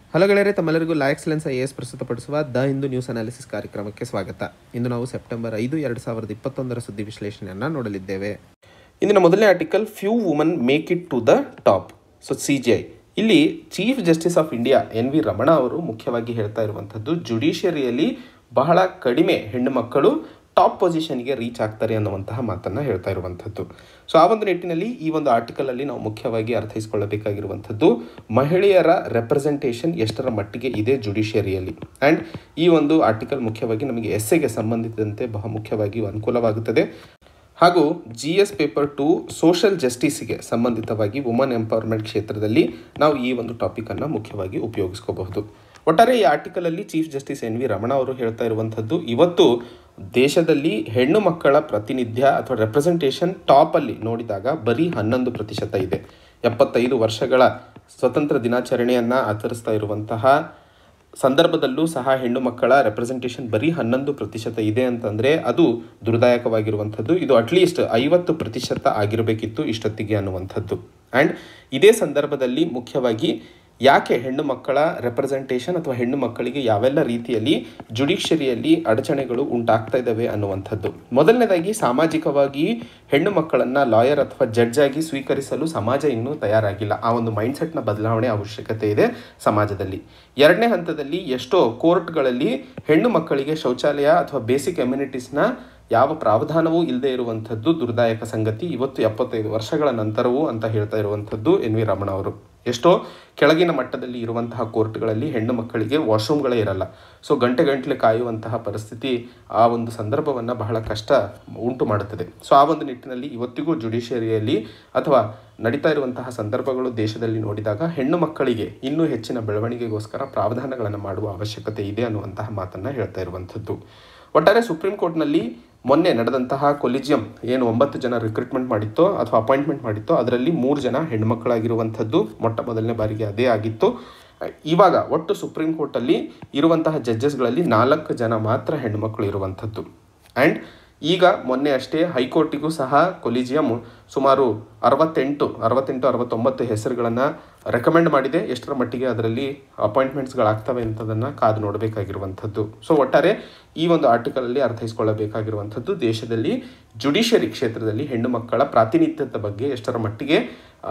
hello ಗೆಳೆಯರೆ ತಮ್ಮೆಲ್ಲರಿಗೂ law excellence I S ಪ್ರಸ್ತುತಪಡಿಸುವ ದ ಹಿಂದೂ ನ್ಯೂಸ್ ಅನಾಲಿಸಿಸ್ ಕಾರ್ಯಕ್ರಮಕ್ಕೆ ಸ್ವಾಗತ ಇಂದು ನಾವು ಸೆಪ್ಟೆಂಬರ್ ಐದು ಎರಡು ಸಾವಿರದ ಇಪ್ಪತ್ತೊಂದರ ಸುದ್ದಿ ವಿಶ್ಲೇಷಣೆಯನ್ನು ನೋಡಲಿದ್ದೇವೆ ಇಂದಿನ ಮೊದಲನೇ article few women make it to the top so C G I ಇಲ್ಲಿ chief justice of India N V Ramana ಅವರು ಮುಖ್ಯವಾಗಿ ಹೇಳ್ತಾ ಇರುವಂಥದ್ದು ಜುಡಿಷಿಯರಿಯಲ್ಲಿ ಬಹಳ ಕಡಿಮೆ ಹೆಣ್ಣು ಮಕ್ಕಳು ಟಾಪ್ ಪೊಸಿಷನ್ಗೆ ರೀಚ್ ಆಗ್ತಾರೆ ಅನ್ನುವಂತಹ ಮಾತನ್ನು ಹೇಳ್ತಾ ಇರುವಂಥದ್ದು ಸೊ ಆ ಒಂದು ನಿಟ್ಟಿನಲ್ಲಿ ಈ ಒಂದು ಆರ್ಟಿಕಲಲ್ಲಿ ನಾವು ಮುಖ್ಯವಾಗಿ ಅರ್ಥೈಸಿಕೊಳ್ಳಬೇಕಾಗಿರುವಂಥದ್ದು ಮಹಿಳೆಯರ ರೆಪ್ರೆಸೆಂಟೇಷನ್ ಎಷ್ಟರ ಮಟ್ಟಿಗೆ ಇದೆ ಜುಡಿಷಿಯರಿಯಲ್ಲಿ ಆ್ಯಂಡ್ ಈ ಒಂದು ಆರ್ಟಿಕಲ್ ಮುಖ್ಯವಾಗಿ ನಮಗೆ ಎಸ್ಸೆಗೆ ಸಂಬಂಧಿಸಿದಂತೆ ಬಹಳ ಮುಖ್ಯವಾಗಿ ಅನುಕೂಲವಾಗುತ್ತದೆ ಹಾಗೂ G S paper two social ಜಸ್ಟಿಸ್ಗೆ ಸಂಬಂಧಿತವಾಗಿ ವುಮನ್ ಎಂಪವರ್ಮೆಂಟ್ ಕ್ಷೇತ್ರದಲ್ಲಿ ನಾವು ಈ ಒಂದು ಟಾಪಿಕನ್ನು ಮುಖ್ಯವಾಗಿ ಉಪಯೋಗಿಸ್ಕೋಬಹುದು ಒಟ್ಟಾರೆ ಈ ಆರ್ಟಿಕಲಲ್ಲಿ chief justice N V Ramana ಅವರು ಹೇಳ್ತಾ ಇರುವಂಥದ್ದು ಇವತ್ತು ದೇಶದಲ್ಲಿ ಹೆಣ್ಣು ಮಕ್ಕಳ ಪ್ರಾತಿನಿಧ್ಯ ಅಥವಾ ರೆಪ್ರೆಸೆಂಟೇಷನ್ ಟಾಪಲ್ಲಿ ನೋಡಿದಾಗ ಬರೀ ಹನ್ನೊಂದು ಪ್ರತಿಶತ ಇದೆ ಎಪ್ಪತ್ತೈದು ವರ್ಷಗಳ ಸ್ವತಂತ್ರ ದಿನಾಚರಣೆಯನ್ನು ಆಚರಿಸ್ತಾ ಇರುವಂತಹ ಸಂದರ್ಭದಲ್ಲೂ ಸಹ ಹೆಣ್ಣು ಮಕ್ಕಳ ರೆಪ್ರೆಸೆಂಟೇಷನ್ ಬರೀ ಹನ್ನೊಂದು ಪ್ರತಿಶತ ಇದೆ ಅಂತಂದರೆ ಅದು ದುರ್ದಾಯಕವಾಗಿರುವಂಥದ್ದು ಇದು ಅಟ್ಲೀಸ್ಟ್ ಐವತ್ತು ಪ್ರತಿಶತ ಆಗಿರಬೇಕಿತ್ತು ಇಷ್ಟೊತ್ತಿಗೆ ಅನ್ನುವಂಥದ್ದು ಆ್ಯಂಡ್ ಇದೇ ಸಂದರ್ಭದಲ್ಲಿ ಮುಖ್ಯವಾಗಿ ಯಾಕೆ ಹೆಣ್ಣು ಮಕ್ಕಳ ರೆಪ್ರೆಸೆಂಟೇಷನ್ ಅಥವಾ ಹೆಣ್ಣು ಮಕ್ಕಳಿಗೆ ಯಾವೆಲ್ಲ ರೀತಿಯಲ್ಲಿ ಜುಡಿಷರಿಯಲ್ಲಿ ಅಡಚಣೆಗಳು ಉಂಟಾಗ್ತಾ ಇದ್ದಾವೆ ಅನ್ನುವಂಥದ್ದು ಮೊದಲನೇದಾಗಿ ಸಾಮಾಜಿಕವಾಗಿ ಹೆಣ್ಣು ಮಕ್ಕಳನ್ನು ಲಾಯರ್ ಅಥವಾ ಜಡ್ಜ್ ಆಗಿ ಸ್ವೀಕರಿಸಲು ಸಮಾಜ ಇನ್ನೂ ತಯಾರಾಗಿಲ್ಲ ಆ ಒಂದು ಮೈಂಡ್ಸೆಟ್ನ ಬದಲಾವಣೆ ಅವಶ್ಯಕತೆ ಇದೆ ಸಮಾಜದಲ್ಲಿ ಎರಡನೇ ಹಂತದಲ್ಲಿ ಎಷ್ಟೋ ಕೋರ್ಟ್ಗಳಲ್ಲಿ ಹೆಣ್ಣು ಮಕ್ಕಳಿಗೆ ಶೌಚಾಲಯ ಅಥವಾ ಬೇಸಿಕ್ ಎಮ್ಯುನಿಟೀಸ್ನ ಯಾವ ಪ್ರಾವಧಾನವೂ ಇಲ್ಲದೆ ಇರುವಂಥದ್ದು ದುರ್ದಾಯಕ ಸಂಗತಿ ಇವತ್ತು ಎಪ್ಪತ್ತೈದು ವರ್ಷಗಳ ನಂತರವೂ ಅಂತ ಹೇಳ್ತಾ ಇರುವಂಥದ್ದು ಎನ್ ವಿ ರಮಣ ಅವರು ಎಷ್ಟೋ ಕೆಳಗಿನ ಮಟ್ಟದಲ್ಲಿ ಇರುವಂತಹ ಕೋರ್ಟ್ಗಳಲ್ಲಿ ಹೆಣ್ಣು ಮಕ್ಕಳಿಗೆ ವಾಶ್ರೂಮ್ಗಳೇ ಇರಲ್ಲ ಸೊ ಗಂಟೆ ಗಂಟಲೆ ಕಾಯುವಂತಹ ಪರಿಸ್ಥಿತಿ ಆ ಒಂದು ಸಂದರ್ಭವನ್ನು ಬಹಳ ಕಷ್ಟ ಉಂಟು ಮಾಡುತ್ತದೆ ಸೊ ಆ ಒಂದು ನಿಟ್ಟಿನಲ್ಲಿ ಇವತ್ತಿಗೂ ಜುಡಿಷಿಯರಿಯಲ್ಲಿ ಅಥವಾ ನಡೀತಾ ಇರುವಂತಹ ಸಂದರ್ಭಗಳು ದೇಶದಲ್ಲಿ ನೋಡಿದಾಗ ಹೆಣ್ಣು ಮಕ್ಕಳಿಗೆ ಇನ್ನೂ ಹೆಚ್ಚಿನ ಬೆಳವಣಿಗೆಗೋಸ್ಕರ ಪ್ರಾವಧಾನಗಳನ್ನು ಮಾಡುವ ಅವಶ್ಯಕತೆ ಇದೆ ಅನ್ನುವಂತಹ ಮಾತನ್ನು ಹೇಳ್ತಾ ಇರುವಂಥದ್ದು ಒಟ್ಟಾರೆ ಸುಪ್ರೀಂ ಕೋರ್ಟ್ನಲ್ಲಿ ಮೊನ್ನೆ ನಡೆದಂತಹ ಕೊಲಿಜಿಯಂ ಏನು ಒಂಬತ್ತು ಜನ ರಿಕ್ರೂಟ್ಮೆಂಟ್ ಮಾಡಿತ್ತೋ ಅಥವಾ ಅಪಾಯಿಂಟ್ಮೆಂಟ್ ಮಾಡಿತ್ತೋ ಅದರಲ್ಲಿ ಮೂರು ಜನ ಹೆಣ್ಮಕ್ಕಳಾಗಿರುವಂಥದ್ದು ಮೊಟ್ಟ ಮೊದಲನೇ ಬಾರಿಗೆ ಅದೇ ಆಗಿತ್ತು ಇವಾಗ ಒಟ್ಟು ಸುಪ್ರೀಂ ಕೋರ್ಟಲ್ಲಿ ಇರುವಂತಹ ಜಡ್ಜಸ್ಗಳಲ್ಲಿ ನಾಲ್ಕು ಜನ ಮಾತ್ರ ಹೆಣ್ಮಕ್ಳು ಇರುವಂಥದ್ದು ಆ್ಯಂಡ್ ಈಗ ಮೊನ್ನೆ ಅಷ್ಟೇ ಹೈಕೋರ್ಟಿಗೂ ಸಹ ಕೊಲಿಜಿಯಂ ಸುಮಾರು ಅರವತ್ತೆಂಟು ಅರವತ್ತೆಂಟು ಅರವತ್ತೊಂಬತ್ತು ಹೆಸರುಗಳನ್ನು ರೆಕಮೆಂಡ್ ಮಾಡಿದೆ ಎಷ್ಟರ ಮಟ್ಟಿಗೆ ಅದರಲ್ಲಿ ಅಪಾಯಿಂಟ್ಮೆಂಟ್ಸ್ಗಳಾಗ್ತವೆ ಅಂತದನ್ನು ಕಾದು ನೋಡಬೇಕಾಗಿರುವಂಥದ್ದು ಸೊ ಒಟ್ಟಾರೆ ಈ ಒಂದು ಆರ್ಟಿಕಲಲ್ಲಿ ಅರ್ಥೈಸ್ಕೊಳ್ಳಬೇಕಾಗಿರುವಂಥದ್ದು ದೇಶದಲ್ಲಿ ಜುಡಿಷಿಯರಿ ಕ್ಷೇತ್ರದಲ್ಲಿ ಹೆಣ್ಣು ಮಕ್ಕಳ ಪ್ರಾತಿನಿಧ್ಯದ ಬಗ್ಗೆ ಎಷ್ಟರ ಮಟ್ಟಿಗೆ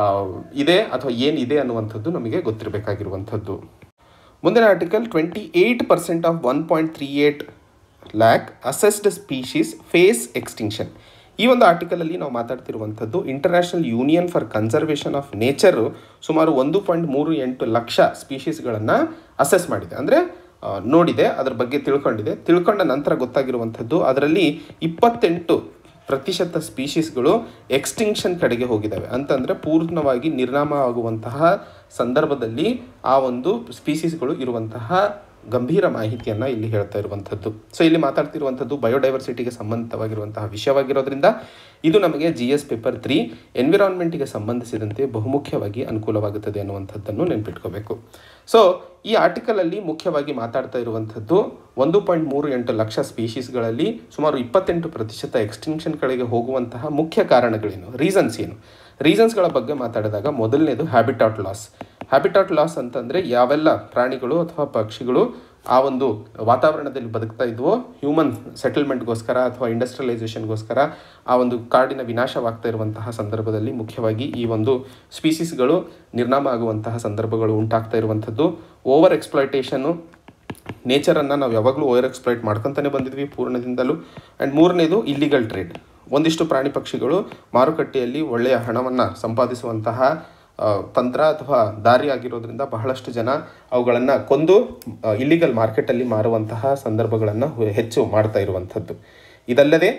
ಇದೆ ಅಥವಾ ಏನಿದೆ ಅನ್ನುವಂಥದ್ದು ನಮಗೆ ಗೊತ್ತಿರಬೇಕಾಗಿರುವಂಥದ್ದು ಮುಂದಿನ article twenty eight percent of one point three eight lakh assessed species face extinction ಈ ಒಂದು ಆರ್ಟಿಕಲಲ್ಲಿ ನಾವು ಮಾತಾಡ್ತಿರುವಂಥದ್ದು international union for conservation of nature ಸುಮಾರು ಒಂದು ಪಾಯಿಂಟ್ ಮೂರು ಎಂಟು ಲಕ್ಷ ಸ್ಪೀಶೀಸ್ಗಳನ್ನು ಅಸೆಸ್ ಮಾಡಿದೆ ಅಂದರೆ ನೋಡಿದೆ ಅದರ ಬಗ್ಗೆ ತಿಳ್ಕೊಂಡಿದೆ ತಿಳ್ಕೊಂಡ ನಂತರ ಗೊತ್ತಾಗಿರುವಂಥದ್ದು ಅದರಲ್ಲಿ ಇಪ್ಪತ್ತೆಂಟು ಪ್ರತಿಶತ ಸ್ಪೀಶೀಸ್ಗಳು ಎಕ್ಸ್ಟಿಂಕ್ಷನ್ ಕಡೆಗೆ ಹೋಗಿದ್ದಾವೆ ಅಂತಂದರೆ ಪೂರ್ಣವಾಗಿ ನಿರ್ನಾಮ ಆಗುವಂತಹ ಸಂದರ್ಭದಲ್ಲಿ ಆ ಒಂದು ಸ್ಪೀಸೀಸ್ಗಳು ಇರುವಂತಹ ಗಂಭೀರ ಮಾಹಿತಿಯನ್ನು ಇಲ್ಲಿ ಹೇಳ್ತಾ ಇರುವಂಥದ್ದು ಸೊ ಇಲ್ಲಿ ಮಾತಾಡ್ತಿರುವಂಥದ್ದು ಬಯೋಡೈವರ್ಸಿಟಿಗೆ ಸಂಬಂಧಿತವಾಗಿರುವಂತಹ ವಿಷಯವಾಗಿರೋದ್ರಿಂದ ಇದು ನಮಗೆ ಜಿ ಎಸ್ ಪೇಪರ್ ತ್ರೀ ಎನ್ವಿರಾನ್ಮೆಂಟಿಗೆ ಸಂಬಂಧಿಸಿದಂತೆ ಬಹುಮುಖ್ಯವಾಗಿ ಅನುಕೂಲವಾಗುತ್ತದೆ ಅನ್ನುವಂಥದ್ದನ್ನು ನೆನ್ಪಿಟ್ಕೋಬೇಕು ಸೊ ಈ ಆರ್ಟಿಕಲಲ್ಲಿ ಮುಖ್ಯವಾಗಿ ಮಾತಾಡ್ತಾ ಇರುವಂಥದ್ದು ಒಂದು ಪಾಯಿಂಟ್ ಮೂರು ಎಂಟು ಲಕ್ಷ ಸ್ಪೀಶೀಸ್ಗಳಲ್ಲಿ ಸುಮಾರು ಇಪ್ಪತ್ತೆಂಟು ಪ್ರತಿಶತ ಎಕ್ಸ್ಟಿಂಕ್ಷನ್ ಕಡೆಗೆ ಹೋಗುವಂತಹ ಮುಖ್ಯ ಕಾರಣಗಳೇನು ರೀಸನ್ಸ್ ಏನು ರೀಸನ್ಸ್ಗಳ ಬಗ್ಗೆ ಮಾತಾಡಿದಾಗ ಮೊದಲನೇದು ಹ್ಯಾಬಿಟಾಟ್ ಲಾಸ್ ಹ್ಯಾಬಿಟಾಟ್ ಲಾಸ್ ಅಂತಂದರೆ ಯಾವೆಲ್ಲ ಪ್ರಾಣಿಗಳು ಅಥವಾ ಪಕ್ಷಿಗಳು ಆ ಒಂದು ವಾತಾವರಣದಲ್ಲಿ ಬದುಕ್ತಾ ಇದ್ವೋ ಹ್ಯೂಮನ್ ಸೆಟಲ್ಮೆಂಟ್ಗೋಸ್ಕರ ಅಥವಾ ಇಂಡಸ್ಟ್ರಿಯಲೈಸೇಷನ್ಗೋಸ್ಕರ ಆ ಒಂದು ಕಾಡಿನ ವಿನಾಶವಾಗ್ತಾ ಇರುವಂತಹ ಸಂದರ್ಭದಲ್ಲಿ ಮುಖ್ಯವಾಗಿ ಈ ಒಂದು ಸ್ಪೀಸೀಸ್ಗಳು ನಿರ್ನಾಮ ಆಗುವಂತಹ ಸಂದರ್ಭಗಳು ಉಂಟಾಗ್ತಾ ಇರುವಂಥದ್ದು ಓವರ್ ಎಕ್ಸ್ಪ್ಲಾಯ್ಟೇಷನ್ನು ನೇಚರನ್ನು ನಾವು ಯಾವಾಗಲೂ ಓವರ್ ಎಕ್ಸ್ಪ್ಲಾಯ್ಟ್ ಮಾಡ್ಕೊತಾನೆ ಬಂದಿದ್ವಿ ಪೂರ್ಣದಿಂದಲೂ ಆ್ಯಂಡ್ ಮೂರನೇದು ಇಲ್ಲಿಗಲ್ ಟ್ರೇಡ್ ಒಂದಿಷ್ಟು ಪ್ರಾಣಿ ಪಕ್ಷಿಗಳು ಮಾರುಕಟ್ಟೆಯಲ್ಲಿ ಒಳ್ಳೆಯ ಹಣವನ್ನು ಸಂಪಾದಿಸುವಂತಹ ತಂತ್ರ ಅಥವಾ ದಾರಿ ಆಗಿರೋದ್ರಿಂದ ಬಹಳಷ್ಟು ಜನ ಅವುಗಳನ್ನು ಕೊಂದು ಇಲ್ಲಿಗಲ್ ಮಾರ್ಕೆಟಲ್ಲಿ ಮಾರುವಂತಹ ಸಂದರ್ಭಗಳನ್ನು ಹೆಚ್ಚು ಮಾಡ್ತಾ ಇರುವಂಥದ್ದು ಇದಲ್ಲದೆ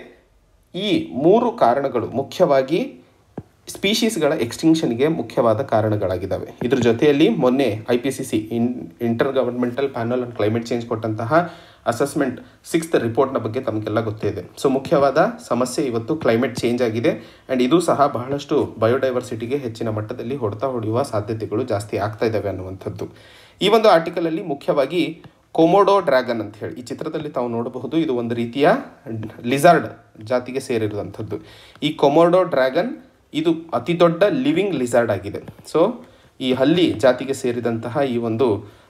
ಈ ಮೂರು ಕಾರಣಗಳು ಮುಖ್ಯವಾಗಿ ಸ್ಪೀಶೀಸ್ಗಳ ಎಕ್ಸ್ಟಿಂಕ್ಷನ್ಗೆ ಮುಖ್ಯವಾದ ಕಾರಣಗಳಾಗಿದ್ದಾವೆ ಇದ್ರ ಜೊತೆಯಲ್ಲಿ ಮೊನ್ನೆ I P C C in intergovernmental panel on climate change ಕೊಟ್ಟಂತಹ ಅಸೆಸ್ಮೆಂಟ್ ಸಿಕ್ಸ್ತ್ ರಿಪೋರ್ಟ್ನ ಬಗ್ಗೆ ತಮಗೆಲ್ಲ ಗೊತ್ತಿದೆ ಸೊ ಮುಖ್ಯವಾದ ಸಮಸ್ಯೆ ಇವತ್ತು ಕ್ಲೈಮೇಟ್ ಚೇಂಜ್ ಆಗಿದೆ ಆ್ಯಂಡ್ ಇದು ಸಹ ಬಹಳಷ್ಟು ಬಯೋಡೈವರ್ಸಿಟಿಗೆ ಹೆಚ್ಚಿನ ಮಟ್ಟದಲ್ಲಿ ಹೊಡೆತ ಹೊಡೆಯುವ ಸಾಧ್ಯತೆಗಳು ಜಾಸ್ತಿ ಆಗ್ತಾ ಇದ್ದಾವೆ ಅನ್ನುವಂಥದ್ದು ಈ ಒಂದು ಆರ್ಟಿಕಲಲ್ಲಿ ಮುಖ್ಯವಾಗಿ ಕೊಮೋಡೋ ಡ್ರ್ಯಾಗನ್ ಅಂತ ಹೇಳಿ ಈ ಚಿತ್ರದಲ್ಲಿ ತಾವು ನೋಡಬಹುದು ಇದು ಒಂದು ರೀತಿಯ ಲಿಸಾರ್ಡ್ ಜಾತಿಗೆ ಸೇರಿರುವಂಥದ್ದು ಈ ಕೊಮೋಡೋ ಡ್ರ್ಯಾಗನ್ ಇದು ಅತಿ ದೊಡ್ಡ ಲಿವಿಂಗ್ ಲಿಸಾರ್ಡ್ ಆಗಿದೆ ಸೊ ಈ ಹಲ್ಲಿ ಜಾತಿಗೆ ಸೇರಿದಂತಹ ಈ ಒಂದು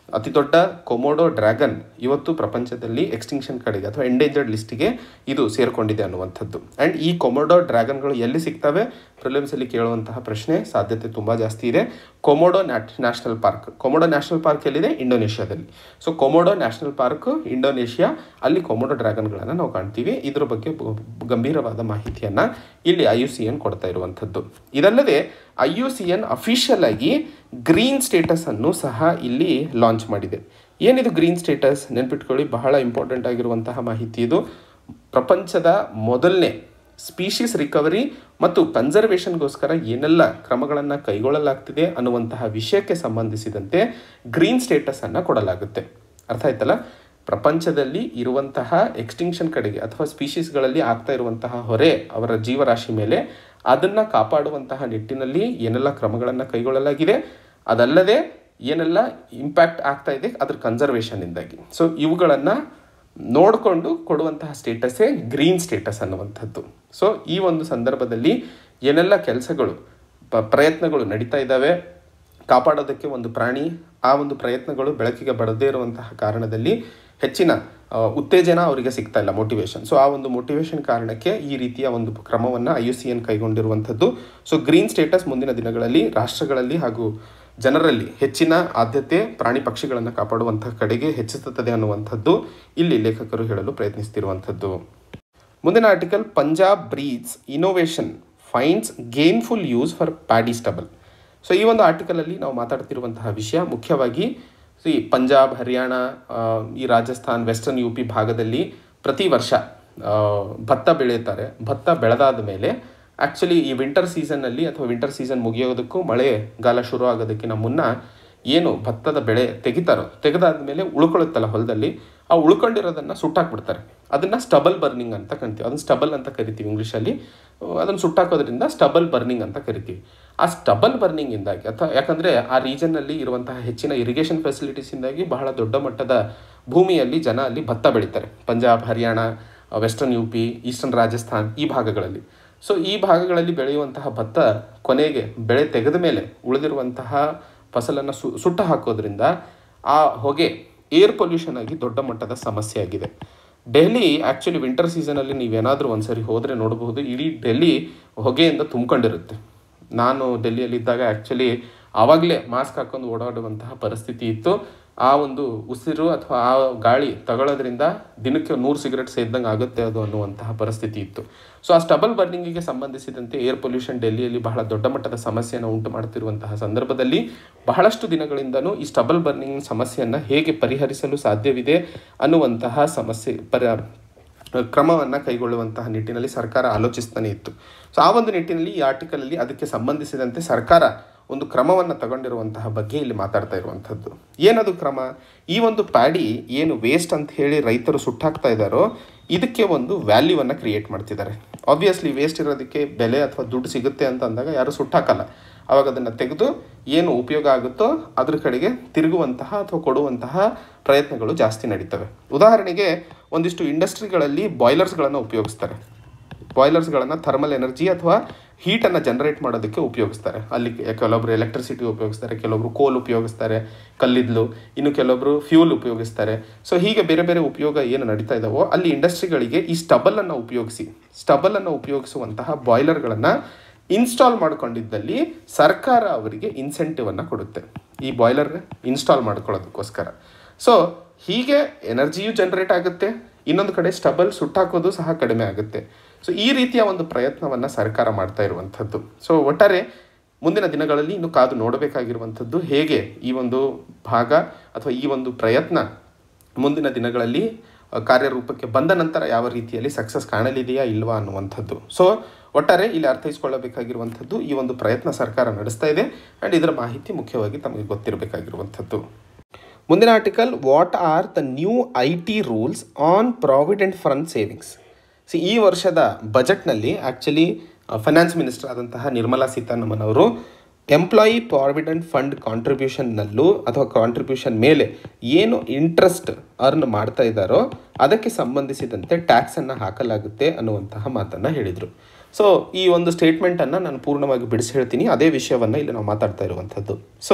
ಅತಿ ದೊಡ್ಡ ಕೊಮೋಡೋ ಡ್ರ್ಯಾಗನ್ ಇವತ್ತು ಪ್ರಪಂಚದಲ್ಲಿ ಎಕ್ಸ್ಟಿಂಕ್ಷನ್ ಕಡೆಗೆ ಅಥವಾ ಎಂಡೇಂಜರ್ಡ್ ಲಿಸ್ಟಿಗೆ ಇದು ಸೇರಿಕೊಂಡಿದೆ ಅನ್ನುವಂಥದ್ದು ಆ್ಯಂಡ್ ಈ ಕೊಮೋಡೋ ಡ್ರ್ಯಾಗನ್ಗಳು ಎಲ್ಲಿ ಸಿಗ್ತವೆ ಪ್ರಿಲಿಮ್ಸಲ್ಲಿ ಕೇಳುವಂತಹ ಪ್ರಶ್ನೆ ಸಾಧ್ಯತೆ ತುಂಬ ಜಾಸ್ತಿ ಇದೆ Komodo nat national park Komodo national park ಎಲ್ಲಿದೆ ಇಂಡೋನೇಷ್ಯಾದಲ್ಲಿ so Komodo national park Indonesia ಅಲ್ಲಿ ಕೊಮೋಡೋ ಡ್ರ್ಯಾಗನ್ಗಳನ್ನು ನಾವು ಕಾಣ್ತೀವಿ ಇದ್ರ ಬಗ್ಗೆ ಬ- ಗಂಭೀರವಾದ ಮಾಹಿತಿಯನ್ನು ಇಲ್ಲಿ ಐ ಯು ಸಿ ಎನ್ ಕೊಡ್ತಾ ಇರುವಂಥದ್ದು ಇದಲ್ಲದೆ I U C N official ಆಗಿ ಗ್ರೀನ್ ಸ್ಟೇಟಸ್ ಅನ್ನು ಸಹ ಇಲ್ಲಿ ಲಾಂಚ್ ಮಾಡಿದೆ ಏನಿದು ಗ್ರೀನ್ ಸ್ಟೇಟಸ್ ನೆನ್ಪಿಟ್ಕೊಳ್ಳಿ ಬಹಳ ಇಂಪಾರ್ಟೆಂಟ್ ಆಗಿರುವಂತಹ ಮಾಹಿತಿ ಇದು ಪ್ರಪಂಚದ ಮೊದಲನೇ ಸ್ಪೀಶೀಸ್ ರಿಕವರಿ ಮತ್ತು ಕನ್ಸರ್ವೇಷನ್ಗೋಸ್ಕರ ಏನೆಲ್ಲ ಕ್ರಮಗಳನ್ನು ಕೈಗೊಳ್ಳಲಾಗ್ತಿದೆ ಅನ್ನುವಂತಹ ವಿಷಯಕ್ಕೆ ಸಂಬಂಧಿಸಿದಂತೆ ಗ್ರೀನ್ ಸ್ಟೇಟಸನ್ನು ಕೊಡಲಾಗುತ್ತೆ ಅರ್ಥ ಆಯ್ತಲ್ಲ ಪ್ರಪಂಚದಲ್ಲಿ ಇರುವಂತಹ ಎಕ್ಸ್ಟಿಂಕ್ಷನ್ ಕಡೆಗೆ ಅಥವಾ ಸ್ಪೀಶೀಸ್ಗಳಲ್ಲಿ ಆಗ್ತಾ ಇರುವಂತಹ ಹೊರೆ ಅವರ ಜೀವರಾಶಿ ಮೇಲೆ ಅದನ್ನು ಕಾಪಾಡುವಂತಹ ನಿಟ್ಟಿನಲ್ಲಿ ಏನೆಲ್ಲ ಕ್ರಮಗಳನ್ನು ಕೈಗೊಳ್ಳಲಾಗಿದೆ ಅದಲ್ಲದೆ ಏನೆಲ್ಲ ಇಂಪ್ಯಾಕ್ಟ್ ಆಗ್ತಾ ಇದೆ ಅದ್ರ ಕನ್ಸರ್ವೇಷನ್ನಿಂದಾಗಿ ಸೊ ಇವುಗಳನ್ನು ನೋಡಿಕೊಂಡು ಕೊಡುವಂತಹ ಸ್ಟೇಟಸ್ಸೇ ಗ್ರೀನ್ ಸ್ಟೇಟಸ್ ಅನ್ನುವಂಥದ್ದು ಸೊ ಈ ಒಂದು ಸಂದರ್ಭದಲ್ಲಿ ಏನೆಲ್ಲ ಕೆಲಸಗಳು ಪ ಪ್ರಯತ್ನಗಳು ನಡೀತಾ ಇದ್ದಾವೆ ಕಾಪಾಡೋದಕ್ಕೆ ಒಂದು ಪ್ರಾಣಿ ಆ ಒಂದು ಪ್ರಯತ್ನಗಳು ಬೆಳಕಿಗೆ ಬರದೇ ಇರುವಂತಹ ಕಾರಣದಲ್ಲಿ ಹೆಚ್ಚಿನ ಆ, ಉತ್ತೇಜನ ಅವರಿಗೆ ಸಿಗ್ತಾ ಇಲ್ಲ ಮೋಟಿವೇಶನ್ ಸೊ ಆ ಒಂದು ಮೋಟಿವೇಶನ್ ಕಾರಣಕ್ಕೆ ಈ ರೀತಿಯ ಒಂದು ಕ್ರಮವನ್ನು ಐ ಯು ಸಿ ಎನ್ ಕೈಗೊಂಡಿರುವಂಥದ್ದು ಸೊ ಗ್ರೀನ್ ಸ್ಟೇಟಸ್ ಮುಂದಿನ ದಿನಗಳಲ್ಲಿ ರಾಷ್ಟ್ರಗಳಲ್ಲಿ ಹಾಗೂ ಜನರಲ್ಲಿ ಹೆಚ್ಚಿನ ಆದ್ಯತೆ ಪ್ರಾಣಿ ಪಕ್ಷಿಗಳನ್ನು ಕಾಪಾಡುವಂತಹ ಕಡೆಗೆ ಹೆಚ್ಚಿಸುತ್ತದೆ ಅನ್ನುವಂಥದ್ದು ಇಲ್ಲಿ ಲೇಖಕರು ಹೇಳಲು ಪ್ರಯತ್ನಿಸ್ತಿರುವಂಥದ್ದು ಮುಂದಿನ article Punjab breeds innovation finds gainful use for paddy stubble so ಈ ಒಂದು ಆರ್ಟಿಕಲಲ್ಲಿ ನಾವು ಮಾತಾಡ್ತಿರುವಂತಹ ವಿಷಯ ಮುಖ್ಯವಾಗಿ ಸಿ ಪಂಜಾಬ್ ಹರಿಯಾಣ ಆ, ಈ ರಾಜಸ್ಥಾನ್ ವೆಸ್ಟರ್ನ್ ಯು ಪಿ ಭಾಗದಲ್ಲಿ ಪ್ರತಿ ವರ್ಷ ಆ, ಭತ್ತ ಬೆಳೆಯುತ್ತಾರೆ ಭತ್ತ ಬೆಳೆದಾದ ಮೇಲೆ ಆ್ಯಕ್ಚುಲಿ ಈ ವಿಂಟರ್ ಸೀಸನ್ನಲ್ಲಿ ಅಥವಾ ವಿಂಟರ್ ಸೀಸನ್ ಮುಗಿಯೋದಕ್ಕೂ ಮಳೆಗಾಲ ಶುರು ಆಗೋದಕ್ಕಿಂತ ಮುನ್ನ ಏನು ಭತ್ತದ ಬೆಳೆ ತೆಗಿತಾರೋ ತೆಗೆದಾದ ಮೇಲೆ ಉಳ್ಕೊಳ್ಳುತ್ತಲ್ಲ ಹೊಲದಲ್ಲಿ ಆ ಉಳ್ಕೊಂಡಿರೋದನ್ನು ಸುಟ್ಟಾಕ್ಬಿಡ್ತಾರೆ ಅದನ್ನು ಸ್ಟಬಲ್ ಬರ್ನಿಂಗ್ ಅಂತ ಕರಿತೀವಿ ಅದನ್ನು ಸ್ಟಬಲ್ ಅಂತ ಕರಿತೀವಿ ಇಂಗ್ಲೀಷಲ್ಲಿ ಅದನ್ನು ಸುಟ್ಟಾಕೋದ್ರಿಂದ ಸ್ಟಬಲ್ ಬರ್ನಿಂಗ್ ಅಂತ ಕರಿತೀವಿ ಆ ಸ್ಟಬಲ್ ಬರ್ನಿಂಗಿಂದಾಗಿ ಅಥವಾ ಯಾಕಂದರೆ ಆ ರೀಜನ್ನಲ್ಲಿ ಇರುವಂತಹ ಹೆಚ್ಚಿನ ಇರಿಗೇಷನ್ ಫೆಸಿಲಿಟೀಸಿಂದಾಗಿ ಬಹಳ ದೊಡ್ಡ ಮಟ್ಟದ ಭೂಮಿಯಲ್ಲಿ ಜನ ಅಲ್ಲಿ ಭತ್ತ ಬೆಳೀತಾರೆ Punjab Haryana western U P eastern Rajasthan ಈ ಭಾಗಗಳಲ್ಲಿ ಸೊ ಈ ಭಾಗಗಳಲ್ಲಿ ಬೆಳೆಯುವಂತಹ ಭತ್ತ ಕೊನೆಗೆ ಬೆಳೆ ತೆಗೆದ ಮೇಲೆ ಉಳಿದಿರುವಂತಹ ಫಸಲನ್ನು ಸು ಸುಟ್ಟು ಹಾಕೋದ್ರಿಂದ ಆ ಹೊಗೆ ಏರ್ ಪೊಲ್ಯೂಷನ್ ಆಗಿ ದೊಡ್ಡ ಮಟ್ಟದ ಸಮಸ್ಯೆ ಆಗಿದೆ ಡೆಲ್ಲಿ ಆ್ಯಕ್ಚುಲಿ ವಿಂಟರ್ ಸೀಸನಲ್ಲಿ ನೀವೇನಾದರೂ ಒಂದ್ಸರಿ ಹೋದರೆ ನೋಡಬಹುದು ಇಡೀ ಡೆಲ್ಲಿ ಹೊಗೆಯಿಂದ ತುಂಬಿಕೊಂಡಿರುತ್ತೆ ನಾನು ಡೆಲ್ಲಿಯಲ್ಲಿದ್ದಾಗ ಆ್ಯಕ್ಚುಲಿ ಆವಾಗಲೇ ಮಾಸ್ಕ್ ಹಾಕೊಂಡು ಓಡಾಡುವಂತಹ ಪರಿಸ್ಥಿತಿ ಇತ್ತು ಆ ಒಂದು ಉಸಿರು ಅಥವಾ ಆ ಗಾಳಿ ತಗೊಳ್ಳೋದ್ರಿಂದ ದಿನಕ್ಕೆ ನೂರು ಸಿಗರೆಟ್ ಸೇದ್ದಂಗೆ ಆಗುತ್ತೆ ಅದು ಅನ್ನುವಂತಹ ಪರಿಸ್ಥಿತಿ ಇತ್ತು ಸೊ ಆ ಸ್ಟಬಲ್ ಬರ್ನಿಂಗಿಗೆ ಸಂಬಂಧಿಸಿದಂತೆ ಏರ್ ಪೊಲ್ಯೂಷನ್ ಡೆಲ್ಲಿಯಲ್ಲಿ ಬಹಳ ದೊಡ್ಡ ಮಟ್ಟದ ಸಮಸ್ಯೆಯನ್ನು ಉಂಟು ಮಾಡ್ತಿರುವಂತಹ ಸಂದರ್ಭದಲ್ಲಿ ಬಹಳಷ್ಟು ದಿನಗಳಿಂದನೂ ಈ ಸ್ಟಬಲ್ ಬರ್ನಿಂಗ್ ಸಮಸ್ಯೆಯನ್ನು ಹೇಗೆ ಪರಿಹರಿಸಲು ಸಾಧ್ಯವಿದೆ ಅನ್ನುವಂತಹ ಸಮಸ್ಯೆ ಪರ ಕ್ರಮವನ್ನು ಕೈಗೊಳ್ಳುವಂತಹ ನಿಟ್ಟಿನಲ್ಲಿ ಸರ್ಕಾರ ಆಲೋಚಿಸ್ತಾನೆ ಇತ್ತು ಸೊ ಆ ಒಂದು ನಿಟ್ಟಿನಲ್ಲಿ ಈ ಆರ್ಟಿಕಲಲ್ಲಿ ಅದಕ್ಕೆ ಸಂಬಂಧಿಸಿದಂತೆ ಸರ್ಕಾರ ಒಂದು ಕ್ರಮವನ್ನು ತಗೊಂಡಿರುವಂತಹ ಬಗ್ಗೆ ಇಲ್ಲಿ ಮಾತಾಡ್ತಾ ಇರುವಂಥದ್ದು ಏನದು ಕ್ರಮ ಈ ಒಂದು ಪ್ಯಾಡಿ ಏನು ವೇಸ್ಟ್ ಅಂತ ಹೇಳಿ ರೈತರು ಸುಟ್ಟಾಕ್ತಾ ಇದ್ದಾರೋ ಇದಕ್ಕೆ ಒಂದು ವ್ಯಾಲ್ಯೂವನ್ನು ಕ್ರಿಯೇಟ್ ಮಾಡ್ತಿದ್ದಾರೆ ಆಬ್ವಿಯಸ್ಲಿ ವೇಸ್ಟ್ ಇರೋದಕ್ಕೆ ಬೆಲೆ ಅಥವಾ ದುಡ್ಡು ಸಿಗುತ್ತೆ ಅಂತ ಅಂದಾಗ ಯಾರು ಸುಟ್ಟಾಕಲ್ಲ ಅವಾಗ ಅದನ್ನು ತೆಗೆದು ಏನು ಉಪಯೋಗ ಆಗುತ್ತೋ ಅದ್ರ ಕಡೆಗೆ ತಿರುಗುವಂತಹ ಅಥವಾ ಕೊಡುವಂತಹ ಪ್ರಯತ್ನಗಳು ಜಾಸ್ತಿ ನಡೀತವೆ ಉದಾಹರಣೆಗೆ ಒಂದಿಷ್ಟು ಇಂಡಸ್ಟ್ರಿಗಳಲ್ಲಿ ಬಾಯ್ಲರ್ಸ್ಗಳನ್ನು ಉಪಯೋಗಿಸ್ತಾರೆ ಬಾಯ್ಲರ್ಸ್ಗಳನ್ನು ಥರ್ಮಲ್ ಎನರ್ಜಿ ಅಥವಾ ಹೀಟನ್ನು ಜನರೇಟ್ ಮಾಡೋದಕ್ಕೆ ಉಪಯೋಗಿಸ್ತಾರೆ ಅಲ್ಲಿ ಕೆಲವೊಬ್ರು ಎಲೆಕ್ಟ್ರಿಸಿಟಿ ಉಪಯೋಗಿಸ್ತಾರೆ ಕೆಲವೊಬ್ರು ಕೋಲ್ ಉಪಯೋಗಿಸ್ತಾರೆ ಕಲ್ಲಿದ್ಲು ಇನ್ನು ಕೆಲವೊಬ್ರು ಫ್ಯೂಲ್ ಉಪಯೋಗಿಸ್ತಾರೆ ಸೊ ಹೀಗೆ ಬೇರೆ ಬೇರೆ ಉಪಯೋಗ ಏನು ನಡೀತಾ ಇದ್ದಾವೋ ಅಲ್ಲಿ ಇಂಡಸ್ಟ್ರಿಗಳಿಗೆ ಈ ಸ್ಟಬಲನ್ನು ಉಪಯೋಗಿಸಿ ಸ್ಟಬಲನ್ನು ಉಪಯೋಗಿಸುವಂತಹ ಬಾಯ್ಲರ್ಗಳನ್ನು ಇನ್ಸ್ಟಾಲ್ ಮಾಡ್ಕೊಂಡಿದ್ದಲ್ಲಿ ಸರ್ಕಾರ ಅವರಿಗೆ ಇನ್ಸೆಂಟಿವನ್ನು ಕೊಡುತ್ತೆ ಈ ಬಾಯ್ಲರ್ ಇನ್ಸ್ಟಾಲ್ ಮಾಡ್ಕೊಳ್ಳೋದಕ್ಕೋಸ್ಕರ ಸೊ ಹೀಗೆ ಎನರ್ಜಿಯು ಜನರೇಟ್ ಆಗುತ್ತೆ ಇನ್ನೊಂದು ಕಡೆ ಸ್ಟಬಲ್ ಸುಟ್ಟಾಕೋದು ಸಹ ಕಡಿಮೆ ಆಗುತ್ತೆ ಸೊ ಈ ರೀತಿಯ ಒಂದು ಪ್ರಯತ್ನವನ್ನು ಸರ್ಕಾರ ಮಾಡ್ತಾ ಇರುವಂಥದ್ದು ಸೊ ಒಟ್ಟಾರೆ ಮುಂದಿನ ದಿನಗಳಲ್ಲಿ ಇನ್ನು ಕಾದು ನೋಡಬೇಕಾಗಿರುವಂಥದ್ದು ಹೇಗೆ ಈ ಒಂದು ಭಾಗ ಅಥವಾ ಈ ಒಂದು ಪ್ರಯತ್ನ ಮುಂದಿನ ದಿನಗಳಲ್ಲಿ ಆ, ಕಾರ್ಯರೂಪಕ್ಕೆ ಬಂದ ನಂತರ ಯಾವ ರೀತಿಯಲ್ಲಿ ಸಕ್ಸಸ್ ಕಾಣಲಿದೆಯಾ ಇಲ್ವಾ ಅನ್ನುವಂಥದ್ದು ಸೊ ಒಟ್ಟಾರೆ ಇಲ್ಲಿ ಅರ್ಥೈಸ್ಕೊಳ್ಳಬೇಕಾಗಿರುವಂಥದ್ದು ಈ ಒಂದು ಪ್ರಯತ್ನ ಸರ್ಕಾರ ನಡೆಸ್ತಾ ಇದೆ ಆ್ಯಂಡ್ ಇದರ ಮಾಹಿತಿ ಮುಖ್ಯವಾಗಿ ತಮಗೆ ಗೊತ್ತಿರಬೇಕಾಗಿರುವಂಥದ್ದು ಮುಂದಿನ article what are the new I T rules on provident fund savings ಸಿ ಈ ವರ್ಷದ ಬಜೆಟ್ನಲ್ಲಿ ಆ್ಯಕ್ಚುಲಿ ಫೈನಾನ್ಸ್ ಮಿನಿಸ್ಟರ್ ಆದಂತಹ ನಿರ್ಮಲಾ ಸೀತಾರಾಮನ್ ಅವರು ಎಂಪ್ಲಾಯಿ ಪ್ರಾವಿಡೆಂಟ್ ಫಂಡ್ ಕಾಂಟ್ರಿಬ್ಯೂಷನ್ನಲ್ಲೂ ಅಥವಾ ಕಾಂಟ್ರಿಬ್ಯೂಷನ್ ಮೇಲೆ ಏನು ಇಂಟ್ರೆಸ್ಟ್ ಅರ್ನ್ ಮಾಡ್ತಾ ಇದ್ದಾರೋ ಅದಕ್ಕೆ ಸಂಬಂಧಿಸಿದಂತೆ ಟ್ಯಾಕ್ಸನ್ನು ಹಾಕಲಾಗುತ್ತೆ ಅನ್ನುವಂತಹ ಮಾತನ್ನು ಹೇಳಿದರು ಸೊ ಈ ಒಂದು ಸ್ಟೇಟ್ಮೆಂಟನ್ನು ನಾನು ಪೂರ್ಣವಾಗಿ ಬಿಡಿಸಿ ಹೇಳ್ತೀನಿ ಅದೇ ವಿಷಯವನ್ನು ಇಲ್ಲಿ ನಾವು ಮಾತಾಡ್ತಾ ಇರುವಂಥದ್ದು ಸೊ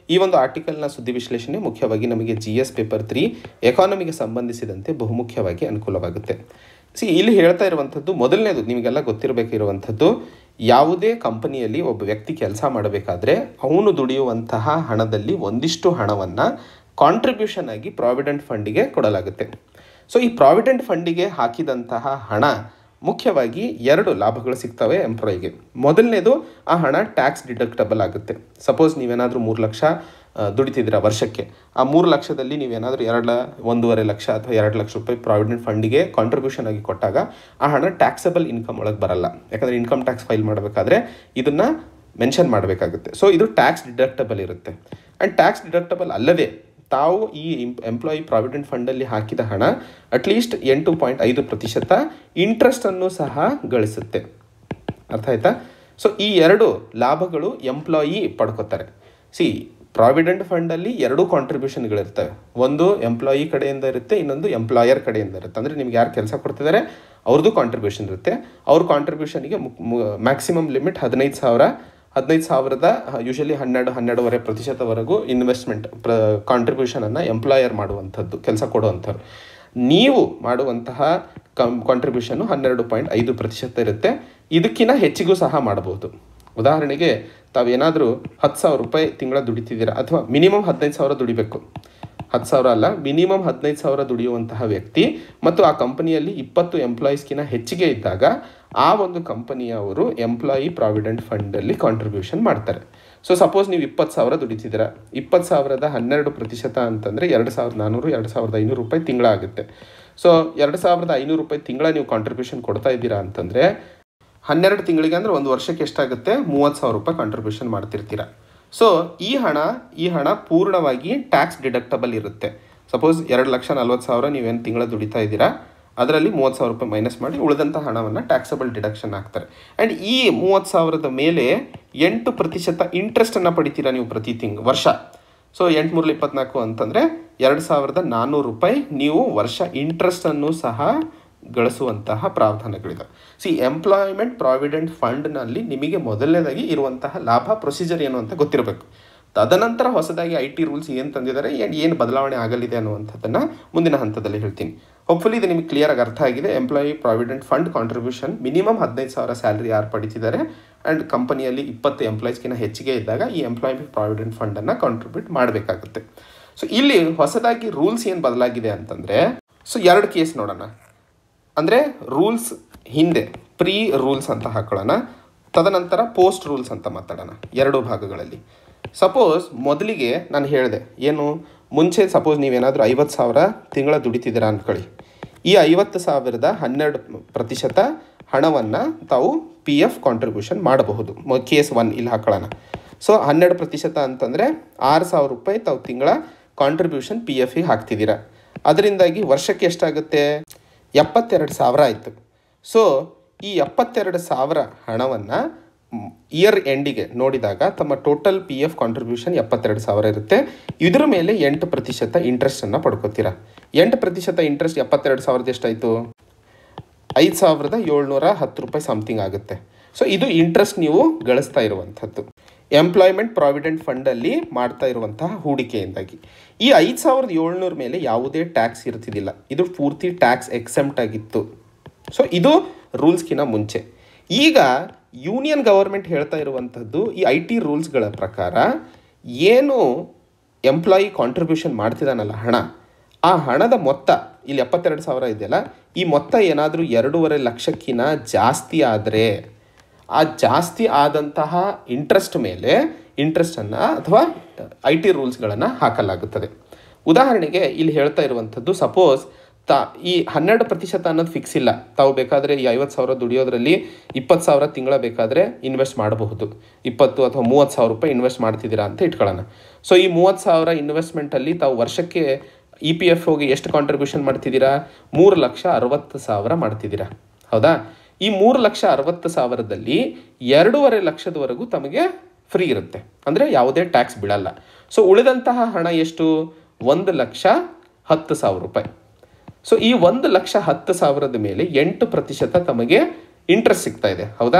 ಈ ಒಂದು ಆರ್ಟಿಕಲ್ನ ಸುದ್ದಿ ವಿಶ್ಲೇಷಣೆ ಮುಖ್ಯವಾಗಿ ನಮಗೆ ಜಿ ಎಸ್ ಪೇಪರ್ ತ್ರೀ ಎಕಾನಮಿಗೆ ಸಂಬಂಧಿಸಿದಂತೆ ಬಹುಮುಖ್ಯವಾಗಿ ಅನುಕೂಲವಾಗುತ್ತೆ ಸಿ ಇಲ್ಲಿ ಹೇಳ್ತಾ ಇರುವಂಥದ್ದು ಮೊದಲನೇದು ನಿಮಗೆಲ್ಲ ಗೊತ್ತಿರಬೇಕಿರುವಂಥದ್ದು ಯಾವುದೇ ಕಂಪನಿಯಲ್ಲಿ ಒಬ್ಬ ವ್ಯಕ್ತಿ ಕೆಲಸ ಮಾಡಬೇಕಾದ್ರೆ ಅವನು ದುಡಿಯುವಂತಹ ಹಣದಲ್ಲಿ ಒಂದಿಷ್ಟು ಹಣವನ್ನು ಕಾಂಟ್ರಿಬ್ಯೂಷನ್ ಆಗಿ ಪ್ರಾವಿಡೆಂಟ್ ಫಂಡಿಗೆ ಕೊಡಲಾಗುತ್ತೆ ಸೊ ಈ ಪ್ರಾವಿಡೆಂಟ್ ಫಂಡಿಗೆ ಹಾಕಿದಂತಹ ಹಣ ಮುಖ್ಯವಾಗಿ ಎರಡು ಲಾಭಗಳು ಸಿಗ್ತವೆ ಎಂಪ್ಲಾಯಿಗೆ ಮೊದಲನೇದು ಆ ಹಣ ಟ್ಯಾಕ್ಸ್ ಡಿಡಕ್ಟಬಲ್ ಆಗುತ್ತೆ ಸಪೋಸ್ ನೀವೇನಾದರೂ ಮೂರು ಲಕ್ಷ ಆ, ದುಡಿತಿದ್ದೀರಾ ವರ್ಷಕ್ಕೆ ಆ ಮೂರು ಲಕ್ಷದಲ್ಲಿ ನೀವೇನಾದರೂ ಎರಡು ಒಂದೂವರೆ ಲಕ್ಷ ಅಥವಾ ಎರಡು ಲಕ್ಷ ರೂಪಾಯಿ ಪ್ರಾವಿಡೆಂಟ್ ಫಂಡಿಗೆ ಕಾಂಟ್ರಿಬ್ಯೂಷನ್ ಆಗಿ ಕೊಟ್ಟಾಗ ಆ ಹಣ ಟ್ಯಾಕ್ಸಬಲ್ ಇನ್ಕಮ್ ಒಳಗೆ ಬರಲ್ಲ ಯಾಕಂದರೆ ಇನ್ಕಮ್ ಟ್ಯಾಕ್ಸ್ ಫೈಲ್ ಮಾಡಬೇಕಾದ್ರೆ ಇದನ್ನು ಮೆನ್ಷನ್ ಮಾಡಬೇಕಾಗುತ್ತೆ ಸೊ ಇದು ಟ್ಯಾಕ್ಸ್ ಡಿಡಕ್ಟಬಲ್ ಇರುತ್ತೆ ಆ್ಯಂಡ್ ಟ್ಯಾಕ್ಸ್ ಡಿಡಕ್ಟಬಲ್ ಅಲ್ಲದೆ ತಾವು ಈ ಎಂಪ್ಲಾಯಿ ಪ್ರಾವಿಡೆಂಟ್ ಫಂಡಲ್ಲಿ ಹಾಕಿದ ಹಣ ಅಟ್ಲೀಸ್ಟ್ ಎಂಟು ಪಾಯಿಂಟ್ ಐದು ಪ್ರತಿಶತ ಇಂಟ್ರೆಸ್ಟನ್ನು ಸಹ ಗಳಿಸುತ್ತೆ ಅರ್ಥ ಆಯ್ತಾ ಸೊ ಈ ಎರಡು ಲಾಭಗಳು ಎಂಪ್ಲಾಯಿ ಪಡ್ಕೋತಾರೆ ಸಿ ಪ್ರಾವಿಡೆಂಟ್ ಫಂಡಲ್ಲಿ ಎರಡು ಕಾಂಟ್ರಿಬ್ಯೂಷನ್ಗಳಿರ್ತವೆ ಒಂದು ಎಂಪ್ಲಾಯಿ ಕಡೆಯಿಂದ ಇರುತ್ತೆ ಇನ್ನೊಂದು ಎಂಪ್ಲಾಯರ್ ಕಡೆಯಿಂದ ಇರುತ್ತೆ ಅಂದರೆ ನಿಮ್ಗೆ ಯಾರು ಕೆಲಸ ಕೊಡ್ತಿದ್ದಾರೆ ಅವ್ರದ್ದು ಕಾಂಟ್ರಿಬ್ಯೂಷನ್ ಇರುತ್ತೆ ಅವ್ರ ಕಾಂಟ್ರಿಬ್ಯೂಷನ್ಗೆ ಮ್ಯಾಕ್ಸಿಮಮ್ ಲಿಮಿಟ್ ಹದಿನೈದು ಸಾವಿರ ಹದಿನೈದು ಸಾವಿರದ ಯೂಶಲಿ ಹನ್ನೆರಡು ಹನ್ನೆರಡುವರೆ ಪ್ರತಿಶತವರೆಗೂ ಇನ್ವೆಸ್ಟ್ಮೆಂಟ್ ಪ್ರ ಕಾಂಟ್ರಿಬ್ಯೂಷನನ್ನು ಎಂಪ್ಲಾಯರ್ ಮಾಡುವಂಥದ್ದು ಕೆಲಸ ಕೊಡುವಂಥವ್ರು ನೀವು ಮಾಡುವಂತಹ ಕಂ ಕಾಂಟ್ರಿಬ್ಯೂಷನ್ನು ಹನ್ನೆರಡು ಪಾಯಿಂಟ್ ಐದು ಪ್ರತಿಶತ ಇರುತ್ತೆ ಇದಕ್ಕಿಂತ ಹೆಚ್ಚಿಗೂ ಸಹ ಮಾಡಬಹುದು ಉದಾಹರಣೆಗೆ ತಾವೇನಾದರೂ ಹತ್ತು ಸಾವಿರ ರೂಪಾಯಿ ತಿಂಗಳ ದುಡಿತಿದ್ದೀರಾ ಅಥವಾ ಮಿನಿಮಮ್ ಹದಿನೈದು ಸಾವಿರ ದುಡಿಬೇಕು ಹತ್ತು ಸಾವಿರ ಅಲ್ಲ ಮಿನಿಮಮ್ ಹದಿನೈದು ಸಾವಿರ ದುಡಿಯುವಂತಹ ವ್ಯಕ್ತಿ ಮತ್ತು ಆ ಕಂಪನಿಯಲ್ಲಿ ಇಪ್ಪತ್ತು ಎಂಪ್ಲಾಯೀಸ್ಗಿಂತ ಹೆಚ್ಚಿಗೆ ಇದ್ದಾಗ ಆ ಒಂದು ಕಂಪನಿಯವರು ಎಂಪ್ಲಾಯಿ ಪ್ರಾವಿಡೆಂಟ್ ಫಂಡಲ್ಲಿ ಕಾಂಟ್ರಿಬ್ಯೂಷನ್ ಮಾಡ್ತಾರೆ ಸೊ ಸಪೋಸ್ ನೀವು ಇಪ್ಪತ್ತು ಸಾವಿರ ದುಡಿತಿದ್ದೀರಾ ಇಪ್ಪತ್ತು ಸಾವಿರದ ಹನ್ನೆರಡು ಪ್ರತಿಶತ ಅಂತಂದರೆ ಎರಡು ಸಾವಿರದ ನಾನ್ನೂರು ಎರಡು ಸಾವಿರದ ಐನೂರು ರೂಪಾಯಿ ತಿಂಗಳ ಆಗುತ್ತೆ ಸೊ ಎರಡು ಸಾವಿರದ ಐನೂರು ರೂಪಾಯಿ ತಿಂಗಳ ನೀವು ಕಾಂಟ್ರಿಬ್ಯೂಷನ್ ಕೊಡ್ತಾ ಇದ್ದೀರಾ ಅಂತಂದರೆ ಹನ್ನೆರಡು ತಿಂಗಳಿಗೆ ಅಂದರೆ ಒಂದು ವರ್ಷಕ್ಕೆ ಎಷ್ಟಾಗುತ್ತೆ ಮೂವತ್ತು ಸಾವಿರ ರೂಪಾಯಿ ಕಾಂಟ್ರಿಬ್ಯೂಷನ್ ಮಾಡ್ತಿರ್ತೀರ ಸೊ ಈ ಹಣ ಈ ಹಣ ಪೂರ್ಣವಾಗಿ ಟ್ಯಾಕ್ಸ್ ಡಿಡಕ್ಟಬಲ್ ಇರುತ್ತೆ ಸಪೋಸ್ ಎರಡು ಲಕ್ಷ ನಲ್ವತ್ತು ಸಾವಿರ ನೀವೇನು ತಿಂಗಳ ದುಡಿತಾ ಇದ್ದೀರಾ ಅದರಲ್ಲಿ ಮೂವತ್ತು ಸಾವಿರ ರೂಪಾಯಿ ಮೈನಸ್ ಮಾಡಿ ಉಳಿದಂಥ ಹಣವನ್ನು ಟ್ಯಾಕ್ಸಬಲ್ ಡಿಡಕ್ಷನ್ ಹಾಕ್ತಾರೆ ಆ್ಯಂಡ್ ಈ ಮೂವತ್ತು ಸಾವಿರದ ಮೇಲೆ ಎಂಟು ಪ್ರತಿಶತ ಇಂಟ್ರೆಸ್ಟನ್ನು ಪಡಿತೀರಾ ನೀವು ಪ್ರತಿ ತಿಂಗ್ ವರ್ಷ ಸೊ ಎಂಟು ಮೂರಲ್ಲಿ ಇಪ್ಪತ್ನಾಲ್ಕು ಅಂತಂದರೆ ಎರಡು ಸಾವಿರದ ನಾನ್ನೂರು ರೂಪಾಯಿ ನೀವು ವರ್ಷ ಇಂಟ್ರೆಸ್ಟನ್ನು ಸಹ ಗಳಿಸುವಂತಹ ಪ್ರಾವಧಾನಗಳಿದೆ ಸಿ ಎಂಪ್ಲಾಯ್ಮೆಂಟ್ ಪ್ರಾವಿಡೆಂಟ್ ಫಂಡ್ನಲ್ಲಿ ನಿಮಗೆ ಮೊದಲನೇದಾಗಿ ಇರುವಂತಹ ಲಾಭ ಪ್ರೊಸೀಜರ್ ಏನು ಅಂತ ಗೊತ್ತಿರಬೇಕು ತದನಂತರ ಹೊಸದಾಗಿ ಐ ಟಿ ರೂಲ್ಸ್ ಏನು ತಂದಿದ್ದಾರೆ ಏನು ಏನು ಬದಲಾವಣೆ ಆಗಲಿದೆ ಅನ್ನುವಂಥದ್ದನ್ನು ಮುಂದಿನ ಹಂತದಲ್ಲಿ ಹೇಳ್ತೀನಿ ಹೋಪ್ಫುಲಿ ಇದು ನಿಮಗೆ ಕ್ಲಿಯರಾಗಿ ಅರ್ಥ ಆಗಿದೆ employee provident fund contribution minimum ಹದಿನೈದು ಸಾವಿರ ಸ್ಯಾಲ್ರಿ ಯಾರು ಪಡಿತಿದ್ದಾರೆ ಆ್ಯಂಡ್ ಕಂಪನಿಯಲ್ಲಿ ಇಪ್ಪತ್ತು ಎಂಪ್ಲಾಯೀಸ್ಗಿಂತ ಹೆಚ್ಚಿಗೆ ಇದ್ದಾಗ ಈ ಎಂಪ್ಲಾಯಿ ಪ್ರಾವಿಡೆಂಟ್ ಫಂಡನ್ನು ಕಾಂಟ್ರಿಬ್ಯೂಟ್ ಮಾಡಬೇಕಾಗುತ್ತೆ ಸೊ ಇಲ್ಲಿ ಹೊಸದಾಗಿ ರೂಲ್ಸ್ ಏನು ಬದಲಾಗಿದೆ ಅಂತಂದರೆ ಸೊ ಎರಡು ಕೇಸ್ ನೋಡೋಣ ಅಂದರೆ ರೂಲ್ಸ್ ಹಿಂದೆ ಪ್ರೀ ರೂಲ್ಸ್ ಅಂತ ಹಾಕೊಳ್ಳೋಣ ತದನಂತರ ಪೋಸ್ಟ್ ರೂಲ್ಸ್ ಅಂತ ಮಾತಾಡೋಣ ಎರಡು ಭಾಗಗಳಲ್ಲಿ ಸಪೋಸ್ ಮೊದಲಿಗೆ ನಾನು ಹೇಳಿದೆ ಏನು ಮುಂಚೆ ಸಪೋಸ್ ನೀವೇನಾದರೂ ಐವತ್ತು ಸಾವಿರ ತಿಂಗಳ ದುಡಿತಿದ್ದೀರಾ ಅಂದ್ಕೊಳ್ಳಿ ಈ ಐವತ್ತು ಸಾವಿರದ ಹನ್ನೆರಡು ಪ್ರತಿಶತ ಹಣವನ್ನು ತಾವು ಪಿ ಎಫ್ ಕಾಂಟ್ರಿಬ್ಯೂಷನ್ ಮಾಡಬಹುದು ಕೇಸ್ ಒನ್ ಇಲ್ಲಿ ಹಾಕೊಳ್ಳೋಣ ಸೊ ಹನ್ನೆರಡು ಪ್ರತಿಶತ ಅಂತಂದರೆ ಆರು ಸಾವಿರ ರೂಪಾಯಿ ತಾವು ತಿಂಗಳ ಕಾಂಟ್ರಿಬ್ಯೂಷನ್ ಪಿ ಎಫಿಗೆ ಹಾಕ್ತಿದ್ದೀರಾ ಅದರಿಂದಾಗಿ ವರ್ಷಕ್ಕೆ ಎಷ್ಟಾಗುತ್ತೆ ಎಪ್ಪತ್ತೆರಡು ಸಾವಿರ ಆಯಿತು ಸೊ ಈ ಎಪ್ಪತ್ತೆರಡು ಸಾವಿರ ಹಣವನ್ನು ಇಯರ್ ಎಂಡಿಗೆ ನೋಡಿದಾಗ ತಮ್ಮ ಟೋಟಲ್ ಪಿ ಎಫ್ ಕಾಂಟ್ರಿಬ್ಯೂಷನ್ ಎಪ್ಪತ್ತೆರಡು ಸಾವಿರ ಇರುತ್ತೆ ಇದ್ರ ಮೇಲೆ ಎಂಟು ಪ್ರತಿಶತ ಇಂಟ್ರೆಸ್ಟನ್ನು ಪಡ್ಕೋತೀರಾ ಎಂಟು ಪ್ರತಿಶತ ಇಂಟ್ರೆಸ್ಟ್ ಎಪ್ಪತ್ತೆರಡು ಸಾವಿರದ ಎಷ್ಟಾಯಿತು ಐದು ಸಾವಿರದ ಏಳ್ನೂರ ಹತ್ತು ರೂಪಾಯಿ ಸಮಥಿಂಗ್ ಆಗುತ್ತೆ ಸೊ ಇದು ಇಂಟ್ರೆಸ್ಟ್ ನೀವು ಗಳಿಸ್ತಾ ಇರುವಂಥದ್ದು ಎಂಪ್ಲಾಯ್ಮೆಂಟ್ ಪ್ರಾವಿಡೆಂಟ್ ಫಂಡಲ್ಲಿ ಮಾಡ್ತಾ ಇರುವಂತಹ ಹೂಡಿಕೆಯಿಂದಾಗಿ ಈ ಐದು ಸಾವಿರದ ಏಳ್ನೂರ ಮೇಲೆ ಯಾವುದೇ ಟ್ಯಾಕ್ಸ್ ಇರ್ತಿದ್ದಿಲ್ಲ ಇದು ಪೂರ್ತಿ ಟ್ಯಾಕ್ಸ್ ಎಕ್ಸೆಂಪ್ಟ್ ಆಗಿತ್ತು ಸೊ ಇದು ರೂಲ್ಸ್ಗಿನ ಮುಂಚೆ ಈಗ ಯೂನಿಯನ್ ಗವರ್ಮೆಂಟ್ ಹೇಳ್ತಾ ಇರುವಂಥದ್ದು ಈ ಐ ಟಿ ರೂಲ್ಸ್ಗಳ ಪ್ರಕಾರ ಏನು ಎಂಪ್ಲಾಯಿ ಕಾಂಟ್ರಿಬ್ಯೂಷನ್ ಮಾಡ್ತಿದ್ದಾನಲ್ಲ ಹಣ ಆ ಹಣದ ಮೊತ್ತ ಇಲ್ಲಿ ಎಪ್ಪತ್ತೆರಡು ಸಾವಿರ ಇದೆಯಲ್ಲ ಈ ಮೊತ್ತ ಏನಾದರೂ ಎರಡೂವರೆ ಲಕ್ಷಕ್ಕಿಂತ ಜಾಸ್ತಿ ಆದರೆ ಆ ಜಾಸ್ತಿ ಆದಂತಹ ಇಂಟ್ರೆಸ್ಟ್ ಮೇಲೆ ಇಂಟ್ರೆಸ್ಟನ್ನು ಅಥವಾ ಐ ಟಿ ರೂಲ್ಸ್ಗಳನ್ನು ಹಾಕಲಾಗುತ್ತದೆ ಉದಾಹರಣೆಗೆ ಇಲ್ಲಿ ಹೇಳ್ತಾ ಇರುವಂಥದ್ದು ಸಪೋಸ್ ತಾ ಈ ಹನ್ನೆರಡು ಪ್ರತಿಶತ ಅನ್ನೋದು ಫಿಕ್ಸ್ ಇಲ್ಲ ತಾವು ಬೇಕಾದರೆ ಈ ಐವತ್ತು ಸಾವಿರ ದುಡಿಯೋದ್ರಲ್ಲಿ ಇಪ್ಪತ್ತು ಸಾವಿರ ತಿಂಗಳ ಬೇಕಾದರೆ ಇನ್ವೆಸ್ಟ್ ಮಾಡಬಹುದು ಇಪ್ಪತ್ತು ಅಥವಾ ಮೂವತ್ತು ಸಾವಿರ ರೂಪಾಯಿ ಇನ್ವೆಸ್ಟ್ ಮಾಡ್ತಿದ್ದೀರಾ ಅಂತ ಇಟ್ಕೊಳ್ಳೋಣ ಸೊ ಈ ಮೂವತ್ತು ಸಾವಿರ ಇನ್ವೆಸ್ಟ್ಮೆಂಟಲ್ಲಿ ತಾವು ವರ್ಷಕ್ಕೆ ಇ ಪಿ ಎಫ್ ಹೋಗಿ ಎಷ್ಟು ಕಾಂಟ್ರಿಬ್ಯೂಷನ್ ಮಾಡ್ತಿದ್ದೀರಾ ಮೂರು ಲಕ್ಷ ಅರವತ್ತು ಸಾವಿರ ಮಾಡ್ತಿದ್ದೀರಾ ಹೌದಾ ಈ ಮೂರು ಲಕ್ಷ ಅರವತ್ತು ಸಾವಿರದಲ್ಲಿ ಎರಡೂವರೆ ಲಕ್ಷದವರೆಗೂ ತಮಗೆ ಫ್ರೀ ಇರುತ್ತೆ ಅಂದರೆ ಯಾವುದೇ ಟ್ಯಾಕ್ಸ್ ಬೀಳಲ್ಲ ಸೊ ಉಳಿದಂತಹ ಹಣ ಎಷ್ಟು ಒಂದು ಲಕ್ಷ ಹತ್ತು ಸಾವಿರ ರೂಪಾಯಿ ಸೊ ಈ ಒಂದು ಲಕ್ಷ ಹತ್ತು ಸಾವಿರದ ಮೇಲೆ ಎಂಟು ಪ್ರತಿಶತ ತಮಗೆ ಇಂಟ್ರೆಸ್ಟ್ ಸಿಗ್ತಾ ಇದೆ ಹೌದಾ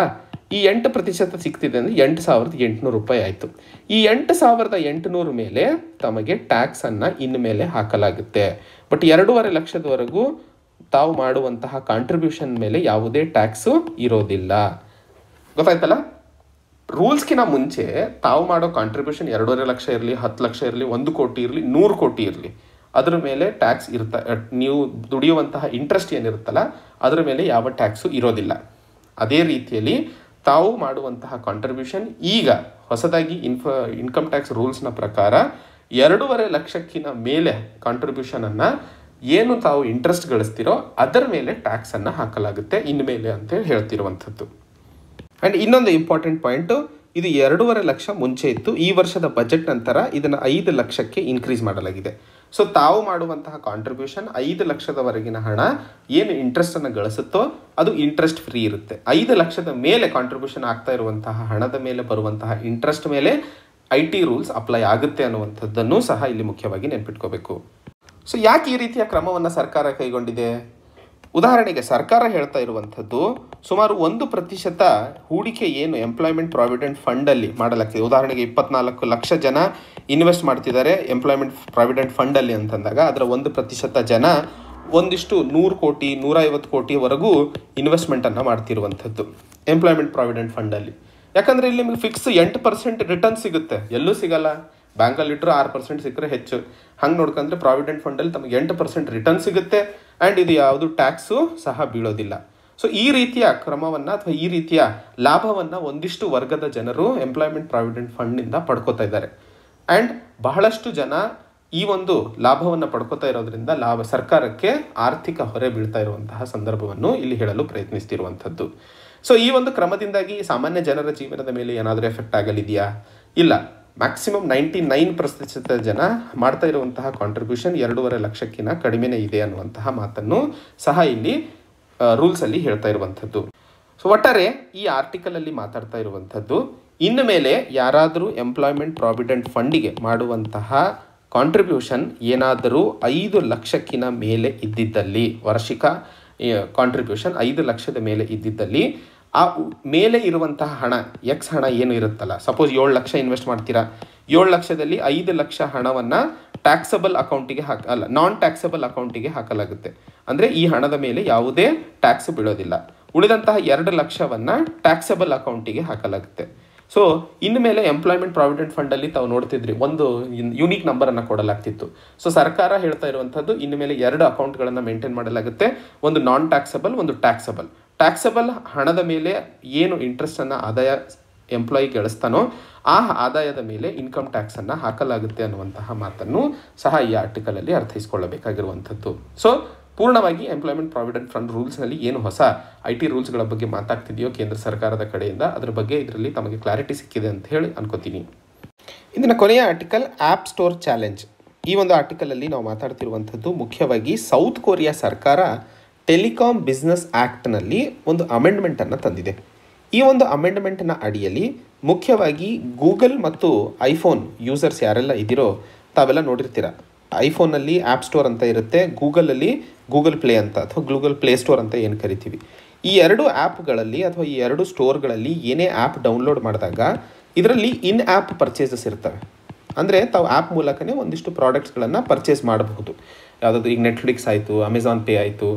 ಈ ಎಂಟು ಪ್ರತಿಶತ ಸಿಗ್ತಿದೆ ಅಂದರೆ ಎಂಟು ಸಾವಿರದ ಎಂಟುನೂರು ರೂಪಾಯಿ ಆಯಿತು ಈ ಎಂಟು ಸಾವಿರದ ಎಂಟುನೂರು ಮೇಲೆ ತಮಗೆ ಟ್ಯಾಕ್ಸನ್ನು ಇನ್ನು ಮೇಲೆ ಹಾಕಲಾಗುತ್ತೆ ಬಟ್ ಎರಡೂವರೆ ಲಕ್ಷದವರೆಗೂ ತಾವು ಮಾಡುವಂತಹ ಕಾಂಟ್ರಿಬ್ಯೂಷನ್ ಮೇಲೆ ಯಾವುದೇ ಟ್ಯಾಕ್ಸು ಇರೋದಿಲ್ಲ ಗೊತ್ತಾಯ್ತಲ್ಲ ರೂಲ್ಸ್ಗಿನ ಮುಂಚೆ ತಾವು ಮಾಡೋ ಕಾಂಟ್ರಿಬ್ಯೂಷನ್ ಎರಡೂವರೆ ಲಕ್ಷ ಇರಲಿ ಹತ್ತು ಲಕ್ಷ ಇರಲಿ ಒಂದು ಕೋಟಿ ಇರಲಿ ನೂರು ಕೋಟಿ ಇರಲಿ ಅದರ ಮೇಲೆ ಟ್ಯಾಕ್ಸ್ ಇರ್ತ ನೀವು ದುಡಿಯುವಂತಹ ಇಂಟ್ರೆಸ್ಟ್ ಏನಿರುತ್ತಲ್ಲ ಅದರ ಮೇಲೆ ಯಾವ ಟ್ಯಾಕ್ಸು ಇರೋದಿಲ್ಲ ಅದೇ ರೀತಿಯಲ್ಲಿ ತಾವು ಮಾಡುವಂತಹ ಕಾಂಟ್ರಿಬ್ಯೂಷನ್ ಈಗ ಹೊಸದಾಗಿ ಇನ್ಫ ಇನ್ಕಮ್ ಟ್ಯಾಕ್ಸ್ ರೂಲ್ಸ್ನ ಪ್ರಕಾರ ಎರಡೂವರೆ ಲಕ್ಷಕ್ಕಿಂತ ಮೇಲೆ ಕಾಂಟ್ರಿಬ್ಯೂಷನನ್ನು ಏನು ತಾವು ಇಂಟ್ರೆಸ್ಟ್ ಗಳಿಸ್ತಿರೋ ಅದರ ಮೇಲೆ ಟ್ಯಾಕ್ಸನ್ನು ಹಾಕಲಾಗುತ್ತೆ ಇನ್ಮೇಲೆ ಅಂತೇಳಿ ಹೇಳ್ತಿರುವಂಥದ್ದು ಆ್ಯಂಡ್ ಇನ್ನೊಂದು ಇಂಪಾರ್ಟೆಂಟ್ ಪಾಯಿಂಟು ಇದು ಎರಡೂವರೆ ಲಕ್ಷ ಮುಂಚೆ ಇತ್ತು ಈ ವರ್ಷದ ಬಜೆಟ್ ನಂತರ ಇದನ್ನು ಐದು ಲಕ್ಷಕ್ಕೆ ಇನ್ಕ್ರೀಸ್ ಮಾಡಲಾಗಿದೆ ಸೊ ತಾವು ಮಾಡುವಂತಹ ಕಾಂಟ್ರಿಬ್ಯೂಷನ್ ಐದು ಲಕ್ಷದವರೆಗಿನ ಹಣ ಏನು ಇಂಟ್ರೆಸ್ಟನ್ನು ಗಳಿಸುತ್ತೋ ಅದು ಇಂಟ್ರೆಸ್ಟ್ ಫ್ರೀ ಇರುತ್ತೆ ಐದು ಲಕ್ಷದ ಮೇಲೆ ಕಾಂಟ್ರಿಬ್ಯೂಷನ್ ಆಗ್ತಾ ಇರುವಂತಹ ಹಣದ ಮೇಲೆ ಬರುವಂತಹ ಇಂಟ್ರೆಸ್ಟ್ ಮೇಲೆ ಐ ಟಿ ರೂಲ್ಸ್ ಅಪ್ಲೈ ಆಗುತ್ತೆ ಅನ್ನುವಂಥದ್ದನ್ನು ಸಹ ಇಲ್ಲಿ ಮುಖ್ಯವಾಗಿ ನೆನ್ಪಿಟ್ಕೋಬೇಕು ಸೊ ಯಾಕೆ ಈ ರೀತಿಯ ಕ್ರಮವನ್ನು ಸರ್ಕಾರ ಕೈಗೊಂಡಿದೆ ಉದಾಹರಣೆಗೆ ಸರ್ಕಾರ ಹೇಳ್ತಾ ಇರುವಂಥದ್ದು ಸುಮಾರು ಒಂದು ಪ್ರತಿಶತ ಹೂಡಿಕೆ ಏನು ಎಂಪ್ಲಾಯ್ಮೆಂಟ್ ಪ್ರಾವಿಡೆಂಟ್ ಫಂಡಲ್ಲಿ ಮಾಡಲಾಗ್ತಿದೆ ಉದಾಹರಣೆಗೆ ಇಪ್ಪತ್ನಾಲ್ಕು ಲಕ್ಷ ಜನ ಇನ್ವೆಸ್ಟ್ ಮಾಡ್ತಿದ್ದಾರೆ ಎಂಪ್ಲಾಯ್ಮೆಂಟ್ ಪ್ರಾವಿಡೆಂಟ್ ಫಂಡಲ್ಲಿ ಅಂತಂದಾಗ ಅದರ ಒಂದು ಪ್ರತಿಶತ ಜನ ಒಂದಿಷ್ಟು ನೂರು ಕೋಟಿ ನೂರೈವತ್ತು ಕೋಟಿವರೆಗೂ ಇನ್ವೆಸ್ಟ್ಮೆಂಟನ್ನು ಮಾಡ್ತಿರುವಂಥದ್ದು ಎಂಪ್ಲಾಯ್ಮೆಂಟ್ ಪ್ರಾವಿಡೆಂಟ್ ಫಂಡಲ್ಲಿ ಯಾಕಂದರೆ ಇಲ್ಲಿ ನಿಮಗೆ ಫಿಕ್ಸ್ ಎಂಟು ಪರ್ಸೆಂಟ್ ರಿಟರ್ನ್ ಸಿಗುತ್ತೆ ಎಲ್ಲೂ ಸಿಗಲ್ಲ ಬ್ಯಾಂಕಲ್ಲಿ ಇಟ್ಟರು ಆರು ಪರ್ಸೆಂಟ್ ಸಿಕ್ಕರೆ ಹೆಚ್ಚು ಹಂಗೆ ನೋಡ್ಕೊಂಡ್ರೆ ಪ್ರಾವಿಡೆಂಟ್ ಫಂಡಲ್ಲಿ ತಮಗೆ ಎಂಟು ಪರ್ಸೆಂಟ್ ರಿಟರ್ನ್ ಸಿಗುತ್ತೆ ಆ್ಯಂಡ್ ಇದು ಯಾವುದು ಟ್ಯಾಕ್ಸು ಸಹ ಬೀಳೋದಿಲ್ಲ ಸೊ ಈ ರೀತಿಯ ಕ್ರಮವನ್ನು ಅಥವಾ ಈ ರೀತಿಯ ಲಾಭವನ್ನು ಒಂದಿಷ್ಟು ವರ್ಗದ ಜನರು ಎಂಪ್ಲಾಯ್ಮೆಂಟ್ ಪ್ರಾವಿಡೆಂಟ್ ಫಂಡ್ನಿಂದ ಪಡ್ಕೋತಾ ಇದ್ದಾರೆ ಆ್ಯಂಡ್ ಬಹಳಷ್ಟು ಜನ ಈ ಒಂದು ಲಾಭವನ್ನು ಪಡ್ಕೋತಾ ಇರೋದ್ರಿಂದ ಲಾಭ ಸರ್ಕಾರಕ್ಕೆ ಆರ್ಥಿಕ ಹೊರೆ ಬೀಳ್ತಾ ಇರುವಂತಹ ಸಂದರ್ಭವನ್ನು ಇಲ್ಲಿ ಹೇಳಲು ಪ್ರಯತ್ನಿಸ್ತಿರುವಂಥದ್ದು ಸೊ ಈ ಒಂದು ಕ್ರಮದಿಂದಾಗಿ ಸಾಮಾನ್ಯ ಜನರ ಜೀವನದ ಮೇಲೆ ಏನಾದರೂ ಎಫೆಕ್ಟ್ ಆಗಲಿದೆಯಾ ಇಲ್ಲ ಮ್ಯಾಕ್ಸಿಮಮ್ ನೈಂಟಿ ನೈನ್ ಪ್ರತಿಶತ ಜನ ಮಾಡ್ತಾ ಇರುವಂತಹ ಕಾಂಟ್ರಿಬ್ಯೂಷನ್ ಎರಡೂವರೆ ಲಕ್ಷಕ್ಕಿಂತ ಕಡಿಮೆನೇ ಇದೆ ಅನ್ನುವಂತಹ ಮಾತನ್ನು ಸಹ ಇಲ್ಲಿ ರೂಲ್ಸಲ್ಲಿ ಹೇಳ್ತಾ ಇರುವಂಥದ್ದು ಸೊ ಒಟ್ಟಾರೆ ಈ ಆರ್ಟಿಕಲಲ್ಲಿ ಮಾತಾಡ್ತಾ ಇರುವಂಥದ್ದು ಇನ್ನು ಮೇಲೆ ಯಾರಾದರೂ ಎಂಪ್ಲಾಯ್ಮೆಂಟ್ ಪ್ರಾವಿಡೆಂಟ್ ಫಂಡಿಗೆ ಮಾಡುವಂತಹ ಕಾಂಟ್ರಿಬ್ಯೂಷನ್ ಏನಾದರೂ ಐದು ಲಕ್ಷಕ್ಕಿಂತ ಮೇಲೆ ಇದ್ದಿದ್ದಲ್ಲಿ ವಾರ್ಷಿಕ ಕಾಂಟ್ರಿಬ್ಯೂಷನ್ ಐದು ಲಕ್ಷದ ಮೇಲೆ ಇದ್ದಿದ್ದಲ್ಲಿ ಆ ಮೇಲೆ ಇರುವಂತಹ ಹಣ ಎಕ್ಸ್ ಹಣ ಏನು ಇರುತ್ತಲ್ಲ ಸಪೋಸ್ ಏಳು ಲಕ್ಷ ಇನ್ವೆಸ್ಟ್ ಮಾಡ್ತೀರಾ ಏಳು ಲಕ್ಷದಲ್ಲಿ ಐದು ಲಕ್ಷ ಹಣವನ್ನು ಟ್ಯಾಕ್ಸಬಲ್ ಅಕೌಂಟಿಗೆ ಹಾಕ ಅಲ್ಲ ನಾನ್ ಟ್ಯಾಕ್ಸಬಲ್ ಅಕೌಂಟಿಗೆ ಹಾಕಲಾಗುತ್ತೆ ಅಂದರೆ ಈ ಹಣದ ಮೇಲೆ ಯಾವುದೇ ಟ್ಯಾಕ್ಸ್ ಬೀಳೋದಿಲ್ಲ ಉಳಿದಂತಹ ಎರಡು ಲಕ್ಷವನ್ನು ಟ್ಯಾಕ್ಸಬಲ್ ಅಕೌಂಟಿಗೆ ಹಾಕಲಾಗುತ್ತೆ ಸೊ ಇನ್ನು ಮೇಲೆ ಎಂಪ್ಲಾಯ್ಮೆಂಟ್ ಪ್ರಾವಿಡೆಂಟ್ ಫಂಡಲ್ಲಿ ತಾವು ನೋಡ್ತಿದ್ರಿ ಒಂದು ಯುನೀಕ್ ನಂಬರನ್ನು ಕೊಡಲಾಗ್ತಿತ್ತು ಸೊ ಸರ್ಕಾರ ಹೇಳ್ತಾ ಇರುವಂಥದ್ದು ಇನ್ನು ಮೇಲೆ ಎರಡು ಅಕೌಂಟ್ಗಳನ್ನು ಮೇಂಟೈನ್ ಮಾಡಲಾಗುತ್ತೆ ಒಂದು ನಾನ್ ಟ್ಯಾಕ್ಸಬಲ್ ಒಂದು ಟ್ಯಾಕ್ಸಬಲ್ ಟ್ಯಾಕ್ಸಬಲ್ ಹಣದ ಮೇಲೆ ಏನು ಇಂಟ್ರೆಸ್ಟನ್ನು ಆದಾಯ ಎಂಪ್ಲಾಯಿ ಗಳಿಸ್ತಾನೋ ಆ ಆದಾಯದ ಮೇಲೆ ಇನ್ಕಮ್ ಟ್ಯಾಕ್ಸನ್ನು ಹಾಕಲಾಗುತ್ತೆ ಅನ್ನುವಂತಹ ಮಾತನ್ನು ಸಹ ಈ ಆರ್ಟಿಕಲಲ್ಲಿ ಅರ್ಥೈಸ್ಕೊಳ್ಳಬೇಕಾಗಿರುವಂಥದ್ದು ಸೊ ಪೂರ್ಣವಾಗಿ ಎಂಪ್ಲಾಯ್ಮೆಂಟ್ ಪ್ರಾವಿಡೆಂಟ್ ಫಂಡ್ ರೂಲ್ಸ್ನಲ್ಲಿ ಏನು ಹೊಸ ಐ ಟಿ ರೂಲ್ಸ್ಗಳ ಬಗ್ಗೆ ಮಾತಾಗ್ತಿದೆಯೋ ಕೇಂದ್ರ ಸರ್ಕಾರದ ಕಡೆಯಿಂದ ಅದರ ಬಗ್ಗೆ ಇದರಲ್ಲಿ ತಮಗೆ ಕ್ಲಾರಿಟಿ ಸಿಕ್ಕಿದೆ ಅಂತ ಹೇಳಿ ಅನ್ಕೋತೀನಿ ಇಂದಿನ ಕೊನೆಯ ಆರ್ಟಿಕಲ್ ಆ್ಯಪ್ ಸ್ಟೋರ್ ಚಾಲೆಂಜ್ ಈ ಒಂದು ಆರ್ಟಿಕಲಲ್ಲಿ ನಾವು ಮಾತಾಡ್ತಿರುವಂಥದ್ದು ಮುಖ್ಯವಾಗಿ ಸೌತ್ ಕೊರಿಯಾ ಸರ್ಕಾರ ಟೆಲಿಕಾಂ ಬಿಸ್ನೆಸ್ ಆ್ಯಕ್ಟ್ನಲ್ಲಿ ಒಂದು ಅಮೆಂಡ್ಮೆಂಟನ್ನು ತಂದಿದೆ ಈ ಒಂದು ಅಮೆಂಡ್ಮೆಂಟ್ನ ಅಡಿಯಲ್ಲಿ ಮುಖ್ಯವಾಗಿ ಗೂಗಲ್ ಮತ್ತು ಐಫೋನ್ ಯೂಸರ್ಸ್ ಯಾರೆಲ್ಲ ಇದ್ದೀರೋ ತಾವೆಲ್ಲ ನೋಡಿರ್ತೀರ ಐಫೋನಲ್ಲಿ ಆ್ಯಪ್ ಸ್ಟೋರ್ ಅಂತ ಇರುತ್ತೆ ಗೂಗಲಲ್ಲಿ ಗೂಗಲ್ ಪ್ಲೇ ಅಂತ ಅಥವಾ ಗೂಗಲ್ ಪ್ಲೇ ಸ್ಟೋರ್ ಅಂತ ಏನು ಕರಿತೀವಿ ಈ ಎರಡು ಆ್ಯಪ್ಗಳಲ್ಲಿ ಅಥವಾ ಈ ಎರಡು ಸ್ಟೋರ್ಗಳಲ್ಲಿ ಏನೇ ಆ್ಯಪ್ ಡೌನ್ಲೋಡ್ ಮಾಡಿದಾಗ ಇದರಲ್ಲಿ ಇನ್ ಆ್ಯಪ್ ಪರ್ಚೇಸಸ್ ಇರ್ತವೆ ಅಂದರೆ ತಾವು ಆ್ಯಪ್ ಮೂಲಕನೇ ಒಂದಿಷ್ಟು ಪ್ರಾಡಕ್ಟ್ಸ್ಗಳನ್ನು ಪರ್ಚೇಸ್ ಮಾಡಬಹುದು ಯಾವುದಾದ್ರು ಈಗ ನೆಟ್ಫ್ಲಿಕ್ಸ್ ಆಯಿತು ಅಮೆಝಾನ್ ಪೇ ಆಯಿತು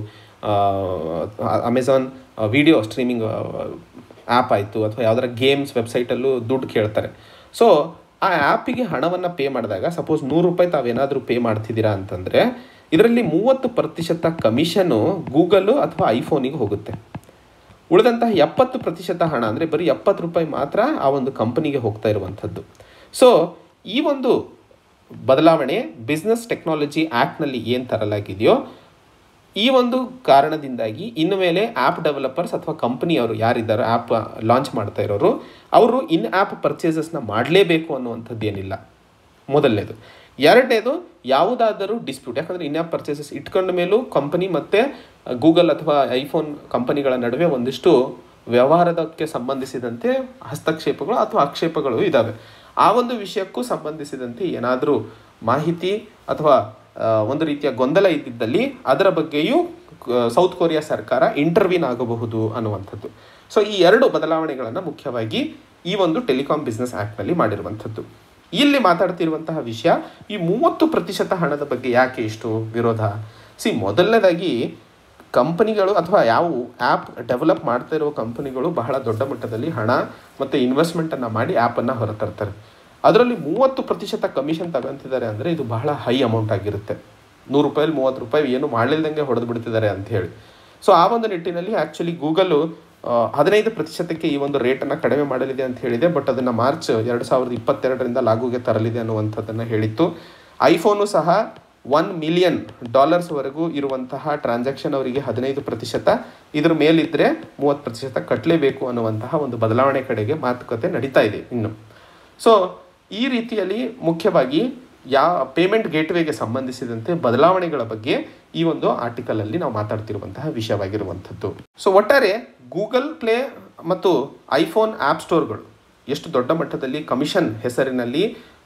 ಅಮೆಝಾನ್ ವಿಡಿಯೋ ಸ್ಟ್ರೀಮಿಂಗ್ ಆ್ಯಪ್ ಆಯಿತು ಅಥವಾ ಯಾವ್ದಾರ ಗೇಮ್ಸ್ ವೆಬ್ಸೈಟಲ್ಲೂ ದುಡ್ಡು ಕೇಳ್ತಾರೆ ಸೊ ಆ ಆ್ಯಪಿಗೆ ಹಣವನ್ನು ಪೇ ಮಾಡಿದಾಗ ಸಪೋಸ್ ನೂರು ರೂಪಾಯಿ ತಾವೇನಾದರೂ ಪೇ ಮಾಡ್ತಿದ್ದೀರಾ ಅಂತಂದರೆ ಇದರಲ್ಲಿ ಮೂವತ್ತು ಪ್ರತಿಶತ ಕಮಿಷನು ಗೂಗಲ್ಲು ಅಥವಾ ಐಫೋನಿಗೆ ಹೋಗುತ್ತೆ ಉಳಿದಂತಹ ಎಪ್ಪತ್ತು ಪ್ರತಿಶತ ಹಣ ಅಂದರೆ ಬರೀ ಎಪ್ಪತ್ತು ರೂಪಾಯಿ ಮಾತ್ರ ಆ ಒಂದು ಕಂಪನಿಗೆ ಹೋಗ್ತಾ ಇರುವಂಥದ್ದು ಸೊ ಈ ಒಂದು ಬದಲಾವಣೆ ಬಿಸ್ನೆಸ್ ಟೆಕ್ನಾಲಜಿ ಆ್ಯಕ್ಟ್ನಲ್ಲಿ ಏನು ತರಲಾಗಿದೆಯೋ ಈ ಒಂದು ಕಾರಣದಿಂದಾಗಿ ಇನ್ನು ಮೇಲೆ ಆ್ಯಪ್ ಡೆವಲಪರ್ಸ್ ಅಥವಾ ಕಂಪನಿಯವರು ಯಾರಿದ್ದಾರೋ ಆ್ಯಪ್ ಲಾಂಚ್ ಮಾಡ್ತಾ ಇರೋರು ಅವರು ಇನ್ ಆ್ಯಪ್ ಪರ್ಚೇಸಸ್ನ ಮಾಡಲೇಬೇಕು ಅನ್ನುವಂಥದ್ದು ಏನಿಲ್ಲ ಮೊದಲನೇದು ಎರಡನೇದು ಯಾವುದಾದರೂ ಡಿಸ್ಪ್ಯೂಟ್ ಯಾಕಂದರೆ ಇನ್ ಆ್ಯಪ್ ಪರ್ಚೇಸಸ್ ಇಟ್ಕೊಂಡ ಮೇಲೂ ಕಂಪನಿ ಮತ್ತು ಗೂಗಲ್ ಅಥವಾ ಐಫೋನ್ ಕಂಪನಿಗಳ ನಡುವೆ ಒಂದಿಷ್ಟು ವ್ಯವಹಾರದಕ್ಕೆ ಸಂಬಂಧಿಸಿದಂತೆ ಹಸ್ತಕ್ಷೇಪಗಳು ಅಥವಾ ಆಕ್ಷೇಪಗಳು ಇದ್ದಾವೆ ಆ ಒಂದು ವಿಷಯಕ್ಕೂ ಸಂಬಂಧಿಸಿದಂತೆ ಏನಾದರೂ ಮಾಹಿತಿ ಅಥವಾ ಒಂದು ರೀತಿಯ ಗೊಂದಲ ಇದ್ದಿದ್ದಲ್ಲಿ ಅದರ ಬಗ್ಗೆಯೂ ಸೌತ್ ಕೊರಿಯಾ ಸರ್ಕಾರ ಇಂಟರ್ವ್ಯೂನ್ ಆಗಬಹುದು ಅನ್ನುವಂಥದ್ದು ಸೊ ಈ ಎರಡು ಬದಲಾವಣೆಗಳನ್ನು ಮುಖ್ಯವಾಗಿ ಈ ಒಂದು ಟೆಲಿಕಾಂ ಬಿಸ್ನೆಸ್ ಆ್ಯಕ್ಟ್ನಲ್ಲಿ ಮಾಡಿರುವಂಥದ್ದು ಇಲ್ಲಿ ಮಾತಾಡ್ತಿರುವಂತಹ ವಿಷಯ ಈ ಮೂವತ್ತು ಪ್ರತಿಶತ ಹಣದ ಬಗ್ಗೆ ಯಾಕೆ ಇಷ್ಟು ವಿರೋಧ ಸಿ ಮೊದಲನೇದಾಗಿ ಕಂಪನಿಗಳು ಅಥವಾ ಯಾವ ಆ್ಯಪ್ ಡೆವಲಪ್ ಮಾಡ್ತಾ ಇರುವ ಕಂಪನಿಗಳು ಬಹಳ ದೊಡ್ಡ ಮಟ್ಟದಲ್ಲಿ ಹಣ ಮತ್ತು ಇನ್ವೆಸ್ಟ್ಮೆಂಟನ್ನು ಮಾಡಿ ಆ್ಯಪನ್ನು ಹೊರತರ್ತಾರೆ ಅದರಲ್ಲಿ ಮೂವತ್ತು ಪ್ರತಿಶತ ಕಮಿಷನ್ ತಗೊಂತಿದ್ದಾರೆ ಅಂದರೆ ಇದು ಬಹಳ ಹೈ ಅಮೌಂಟ್ ಆಗಿರುತ್ತೆ ನೂರು ರೂಪಾಯಲ್ಲಿ ಮೂವತ್ತು ರೂಪಾಯಿ ಏನು ಮಾಡಲಿಲ್ದಂಗೆ ಹೊಡೆದು ಬಿಡ್ತಿದ್ದಾರೆ ಅಂತ ಹೇಳಿ ಸೊ ಆ ಒಂದು ನಿಟ್ಟಿನಲ್ಲಿ ಆ್ಯಕ್ಚುಲಿ ಗೂಗಲು ಹದಿನೈದು ಪ್ರತಿಶತಕ್ಕೆ ಈ ಒಂದು ರೇಟನ್ನು ಕಡಿಮೆ ಮಾಡಲಿದೆ ಅಂತ ಹೇಳಿದೆ ಬಟ್ ಅದನ್ನು ಮಾರ್ಚ್ ಎರಡು ಸಾವಿರದ ಇಪ್ಪತ್ತೆರಡರಿಂದ ಲಾಗುಗೆ ತರಲಿದೆ ಅನ್ನುವಂಥದ್ದನ್ನು ಹೇಳಿತ್ತು ಐಫೋನು ಸಹ ಒನ್ ಮಿಲಿಯನ್ ಡಾಲರ್ಸ್ವರೆಗೂ ಇರುವಂತಹ ಟ್ರಾನ್ಸಾಕ್ಷನ್ ಅವರಿಗೆ ಹದಿನೈದು ಪ್ರತಿಶತ ಇದ್ರ ಮೇಲಿದ್ದರೆ ಮೂವತ್ತು ಪ್ರತಿಶತ ಕಟ್ಟಲೇಬೇಕು ಅನ್ನುವಂತಹ ಒಂದು ಬದಲಾವಣೆ ಕಡೆಗೆ ಮಾತುಕತೆ ನಡೀತಾ ಇದೆ ಇನ್ನು ಸೊ ಈ ರೀತಿಯಲ್ಲಿ ಮುಖ್ಯವಾಗಿ ಯಾ ಪೇಮೆಂಟ್ ಗೇಟ್ವೇಗೆ ಸಂಬಂಧಿಸಿದಂತೆ ಬದಲಾವಣೆಗಳ ಬಗ್ಗೆ ಈ ಒಂದು ಆರ್ಟಿಕಲಲ್ಲಿ ನಾವು ಮಾತಾಡ್ತಿರುವಂತಹ ವಿಷಯವಾಗಿರುವಂಥದ್ದು ಸೊ ಒಟ್ಟಾರೆ ಗೂಗಲ್ ಪ್ಲೇ ಮತ್ತು ಐಫೋನ್ ಆ್ಯಪ್ ಸ್ಟೋರ್ಗಳು ಎಷ್ಟು ದೊಡ್ಡ ಮಟ್ಟದಲ್ಲಿ ಕಮಿಷನ್ ಹೆಸರಿನಲ್ಲಿ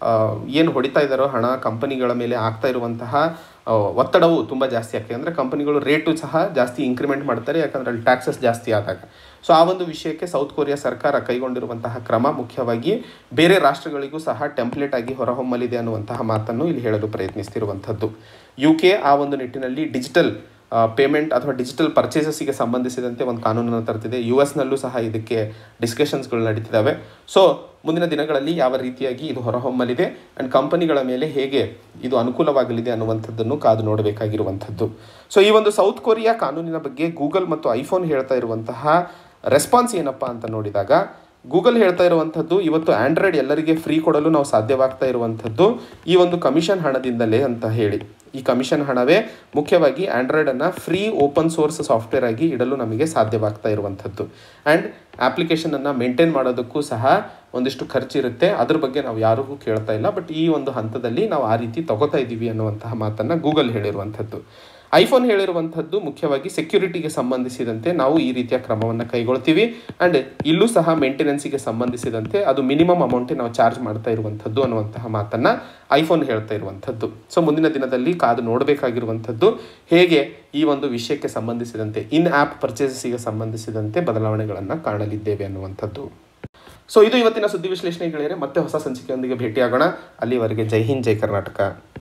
ಏನು ಹೊಡಿತಾ ಇದ್ದಾರೋ ಹಣ ಕಂಪನಿಗಳ ಮೇಲೆ ಆಗ್ತಾ ಇರುವಂತಹ ಆ, ಒತ್ತಡವು ತುಂಬ ಜಾಸ್ತಿ ಆಗ್ತದೆ ಅಂದರೆ ಕಂಪನಿಗಳು ರೇಟು ಸಹ ಜಾಸ್ತಿ ಇಂಕ್ರಿಮೆಂಟ್ ಮಾಡ್ತಾರೆ ಯಾಕಂದರೆ ಅಲ್ಲಿ ಟ್ಯಾಕ್ಸಸ್ ಜಾಸ್ತಿ ಆದಾಗ ಸೊ ಆ ಒಂದು ವಿಷಯಕ್ಕೆ ಸೌತ್ ಕೊರಿಯಾ ಸರ್ಕಾರ ಕೈಗೊಂಡಿರುವಂತಹ ಕ್ರಮ ಮುಖ್ಯವಾಗಿ ಬೇರೆ ರಾಷ್ಟ್ರಗಳಿಗೂ ಸಹ ಟೆಂಪ್ಲೇಟ್ ಆಗಿ ಹೊರಹೊಮ್ಮಲಿದೆ ಅನ್ನುವಂತಹ ಮಾತನ್ನು ಇಲ್ಲಿ ಹೇಳಲು ಪ್ರಯತ್ನಿಸ್ತಿರುವಂಥದ್ದು ಯು ಕೆ ಆ ಒಂದು ನಿಟ್ಟಿನಲ್ಲಿ ಡಿಜಿಟಲ್ ಪೇಮೆಂಟ್ ಅಥವಾ ಡಿಜಿಟಲ್ ಪರ್ಚೇಸಸ್ಗೆ ಸಂಬಂಧಿಸಿದಂತೆ ಒಂದು ಕಾನೂನನ್ನು ತರ್ತಿದೆ ಯು ಎಸ್ನಲ್ಲೂ ಸಹ ಇದಕ್ಕೆ ಡಿಸ್ಕಷನ್ಸ್ಗಳು ನಡೀತಿದ್ದಾವೆ ಸೊ ಮುಂದಿನ ದಿನಗಳಲ್ಲಿ ಯಾವ ರೀತಿಯಾಗಿ ಇದು ಹೊರಹೊಮ್ಮಲಿದೆ ಆ್ಯಂಡ್ ಕಂಪನಿಗಳ ಮೇಲೆ ಹೇಗೆ ಇದು ಅನುಕೂಲವಾಗಲಿದೆ ಅನ್ನುವಂಥದ್ದನ್ನು ಕಾದು ನೋಡಬೇಕಾಗಿರುವಂಥದ್ದು ಸೊ ಈ ಒಂದು ಸೌತ್ ಕೊರಿಯಾ ಕಾನೂನಿನ ಬಗ್ಗೆ ಗೂಗಲ್ ಮತ್ತು ಐಫೋನ್ ಹೇಳ್ತಾ ಇರುವಂತಹ ರೆಸ್ಪಾನ್ಸ್ ಏನಪ್ಪ ಅಂತ ನೋಡಿದಾಗ ಗೂಗಲ್ ಹೇಳ್ತಾ ಇರುವಂಥದ್ದು ಇವತ್ತು ಆಂಡ್ರಾಯ್ಡ್ ಎಲ್ಲರಿಗೆ ಫ್ರೀ ಕೊಡಲು ನಾವು ಸಾಧ್ಯವಾಗ್ತಾ ಇರುವಂಥದ್ದು ಈ ಒಂದು ಕಮಿಷನ್ ಹಣದಿಂದಲೇ ಅಂತ ಹೇಳಿ ಈ ಕಮಿಷನ್ ಹಣವೇ ಮುಖ್ಯವಾಗಿ ಆಂಡ್ರಾಯ್ಡನ್ನು ಫ್ರೀ ಓಪನ್ ಸೋರ್ಸ್ ಸಾಫ್ಟ್ವೇರ್ ಆಗಿ ಇಡಲು ನಮಗೆ ಸಾಧ್ಯವಾಗ್ತಾ ಇರುವಂಥದ್ದು ಆ್ಯಂಡ್ ಆ್ಯಪ್ಲಿಕೇಶನನ್ನು ಮೇಂಟೈನ್ ಮಾಡೋದಕ್ಕೂ ಸಹ ಒಂದಿಷ್ಟು ಖರ್ಚಿರುತ್ತೆ ಅದ್ರ ಬಗ್ಗೆ ನಾವು ಯಾರಿಗೂ ಕೇಳ್ತಾ ಇಲ್ಲ ಬಟ್ ಈ ಒಂದು ಹಂತದಲ್ಲಿ ನಾವು ಆ ರೀತಿ ತಗೋತಾ ಇದ್ದೀವಿ ಅನ್ನುವಂತಹ ಮಾತನ್ನು ಗೂಗಲ್ ಹೇಳಿರುವಂಥದ್ದು ಐಫೋನ್ ಹೇಳಿರುವಂಥದ್ದು ಮುಖ್ಯವಾಗಿ ಸೆಕ್ಯೂರಿಟಿಗೆ ಸಂಬಂಧಿಸಿದಂತೆ ನಾವು ಈ ರೀತಿಯ ಕ್ರಮವನ್ನು ಕೈಗೊಳ್ತೀವಿ ಆ್ಯಂಡ್ ಇಲ್ಲೂ ಸಹ ಮೇಂಟೆನೆನ್ಸಿಗೆ ಸಂಬಂಧಿಸಿದಂತೆ ಅದು ಮಿನಿಮಮ್ ಅಮೌಂಟೇ ನಾವು ಚಾರ್ಜ್ ಮಾಡ್ತಾ ಇರುವಂಥದ್ದು ಅನ್ನುವಂತಹ ಮಾತನ್ನು ಐಫೋನ್ ಹೇಳ್ತಾ ಇರುವಂಥದ್ದು ಸೊ ಮುಂದಿನ ದಿನದಲ್ಲಿ ಕಾದು ನೋಡಬೇಕಾಗಿರುವಂಥದ್ದು ಹೇಗೆ ಈ ಒಂದು ವಿಷಯಕ್ಕೆ ಸಂಬಂಧಿಸಿದಂತೆ ಇನ್ ಆ್ಯಪ್ ಪರ್ಚೇಸಸ್ಗೆ ಸಂಬಂಧಿಸಿದಂತೆ ಬದಲಾವಣೆಗಳನ್ನು ಕಾಣಲಿದ್ದೇವೆ ಅನ್ನುವಂಥದ್ದು ಸೊ ಇದು ಇವತ್ತಿನ ಸುದ್ದಿ ವಿಶ್ಲೇಷಣೆ ಗೆಳೆಯರೆ ಮತ್ತೆ ಹೊಸ ಸಂಚಿಕೆಯೊಂದಿಗೆ ಭೇಟಿಯಾಗೋಣ ಅಲ್ಲಿವರೆಗೆ ಜೈ ಹಿಂದ್ ಜೈ ಕರ್ನಾಟಕ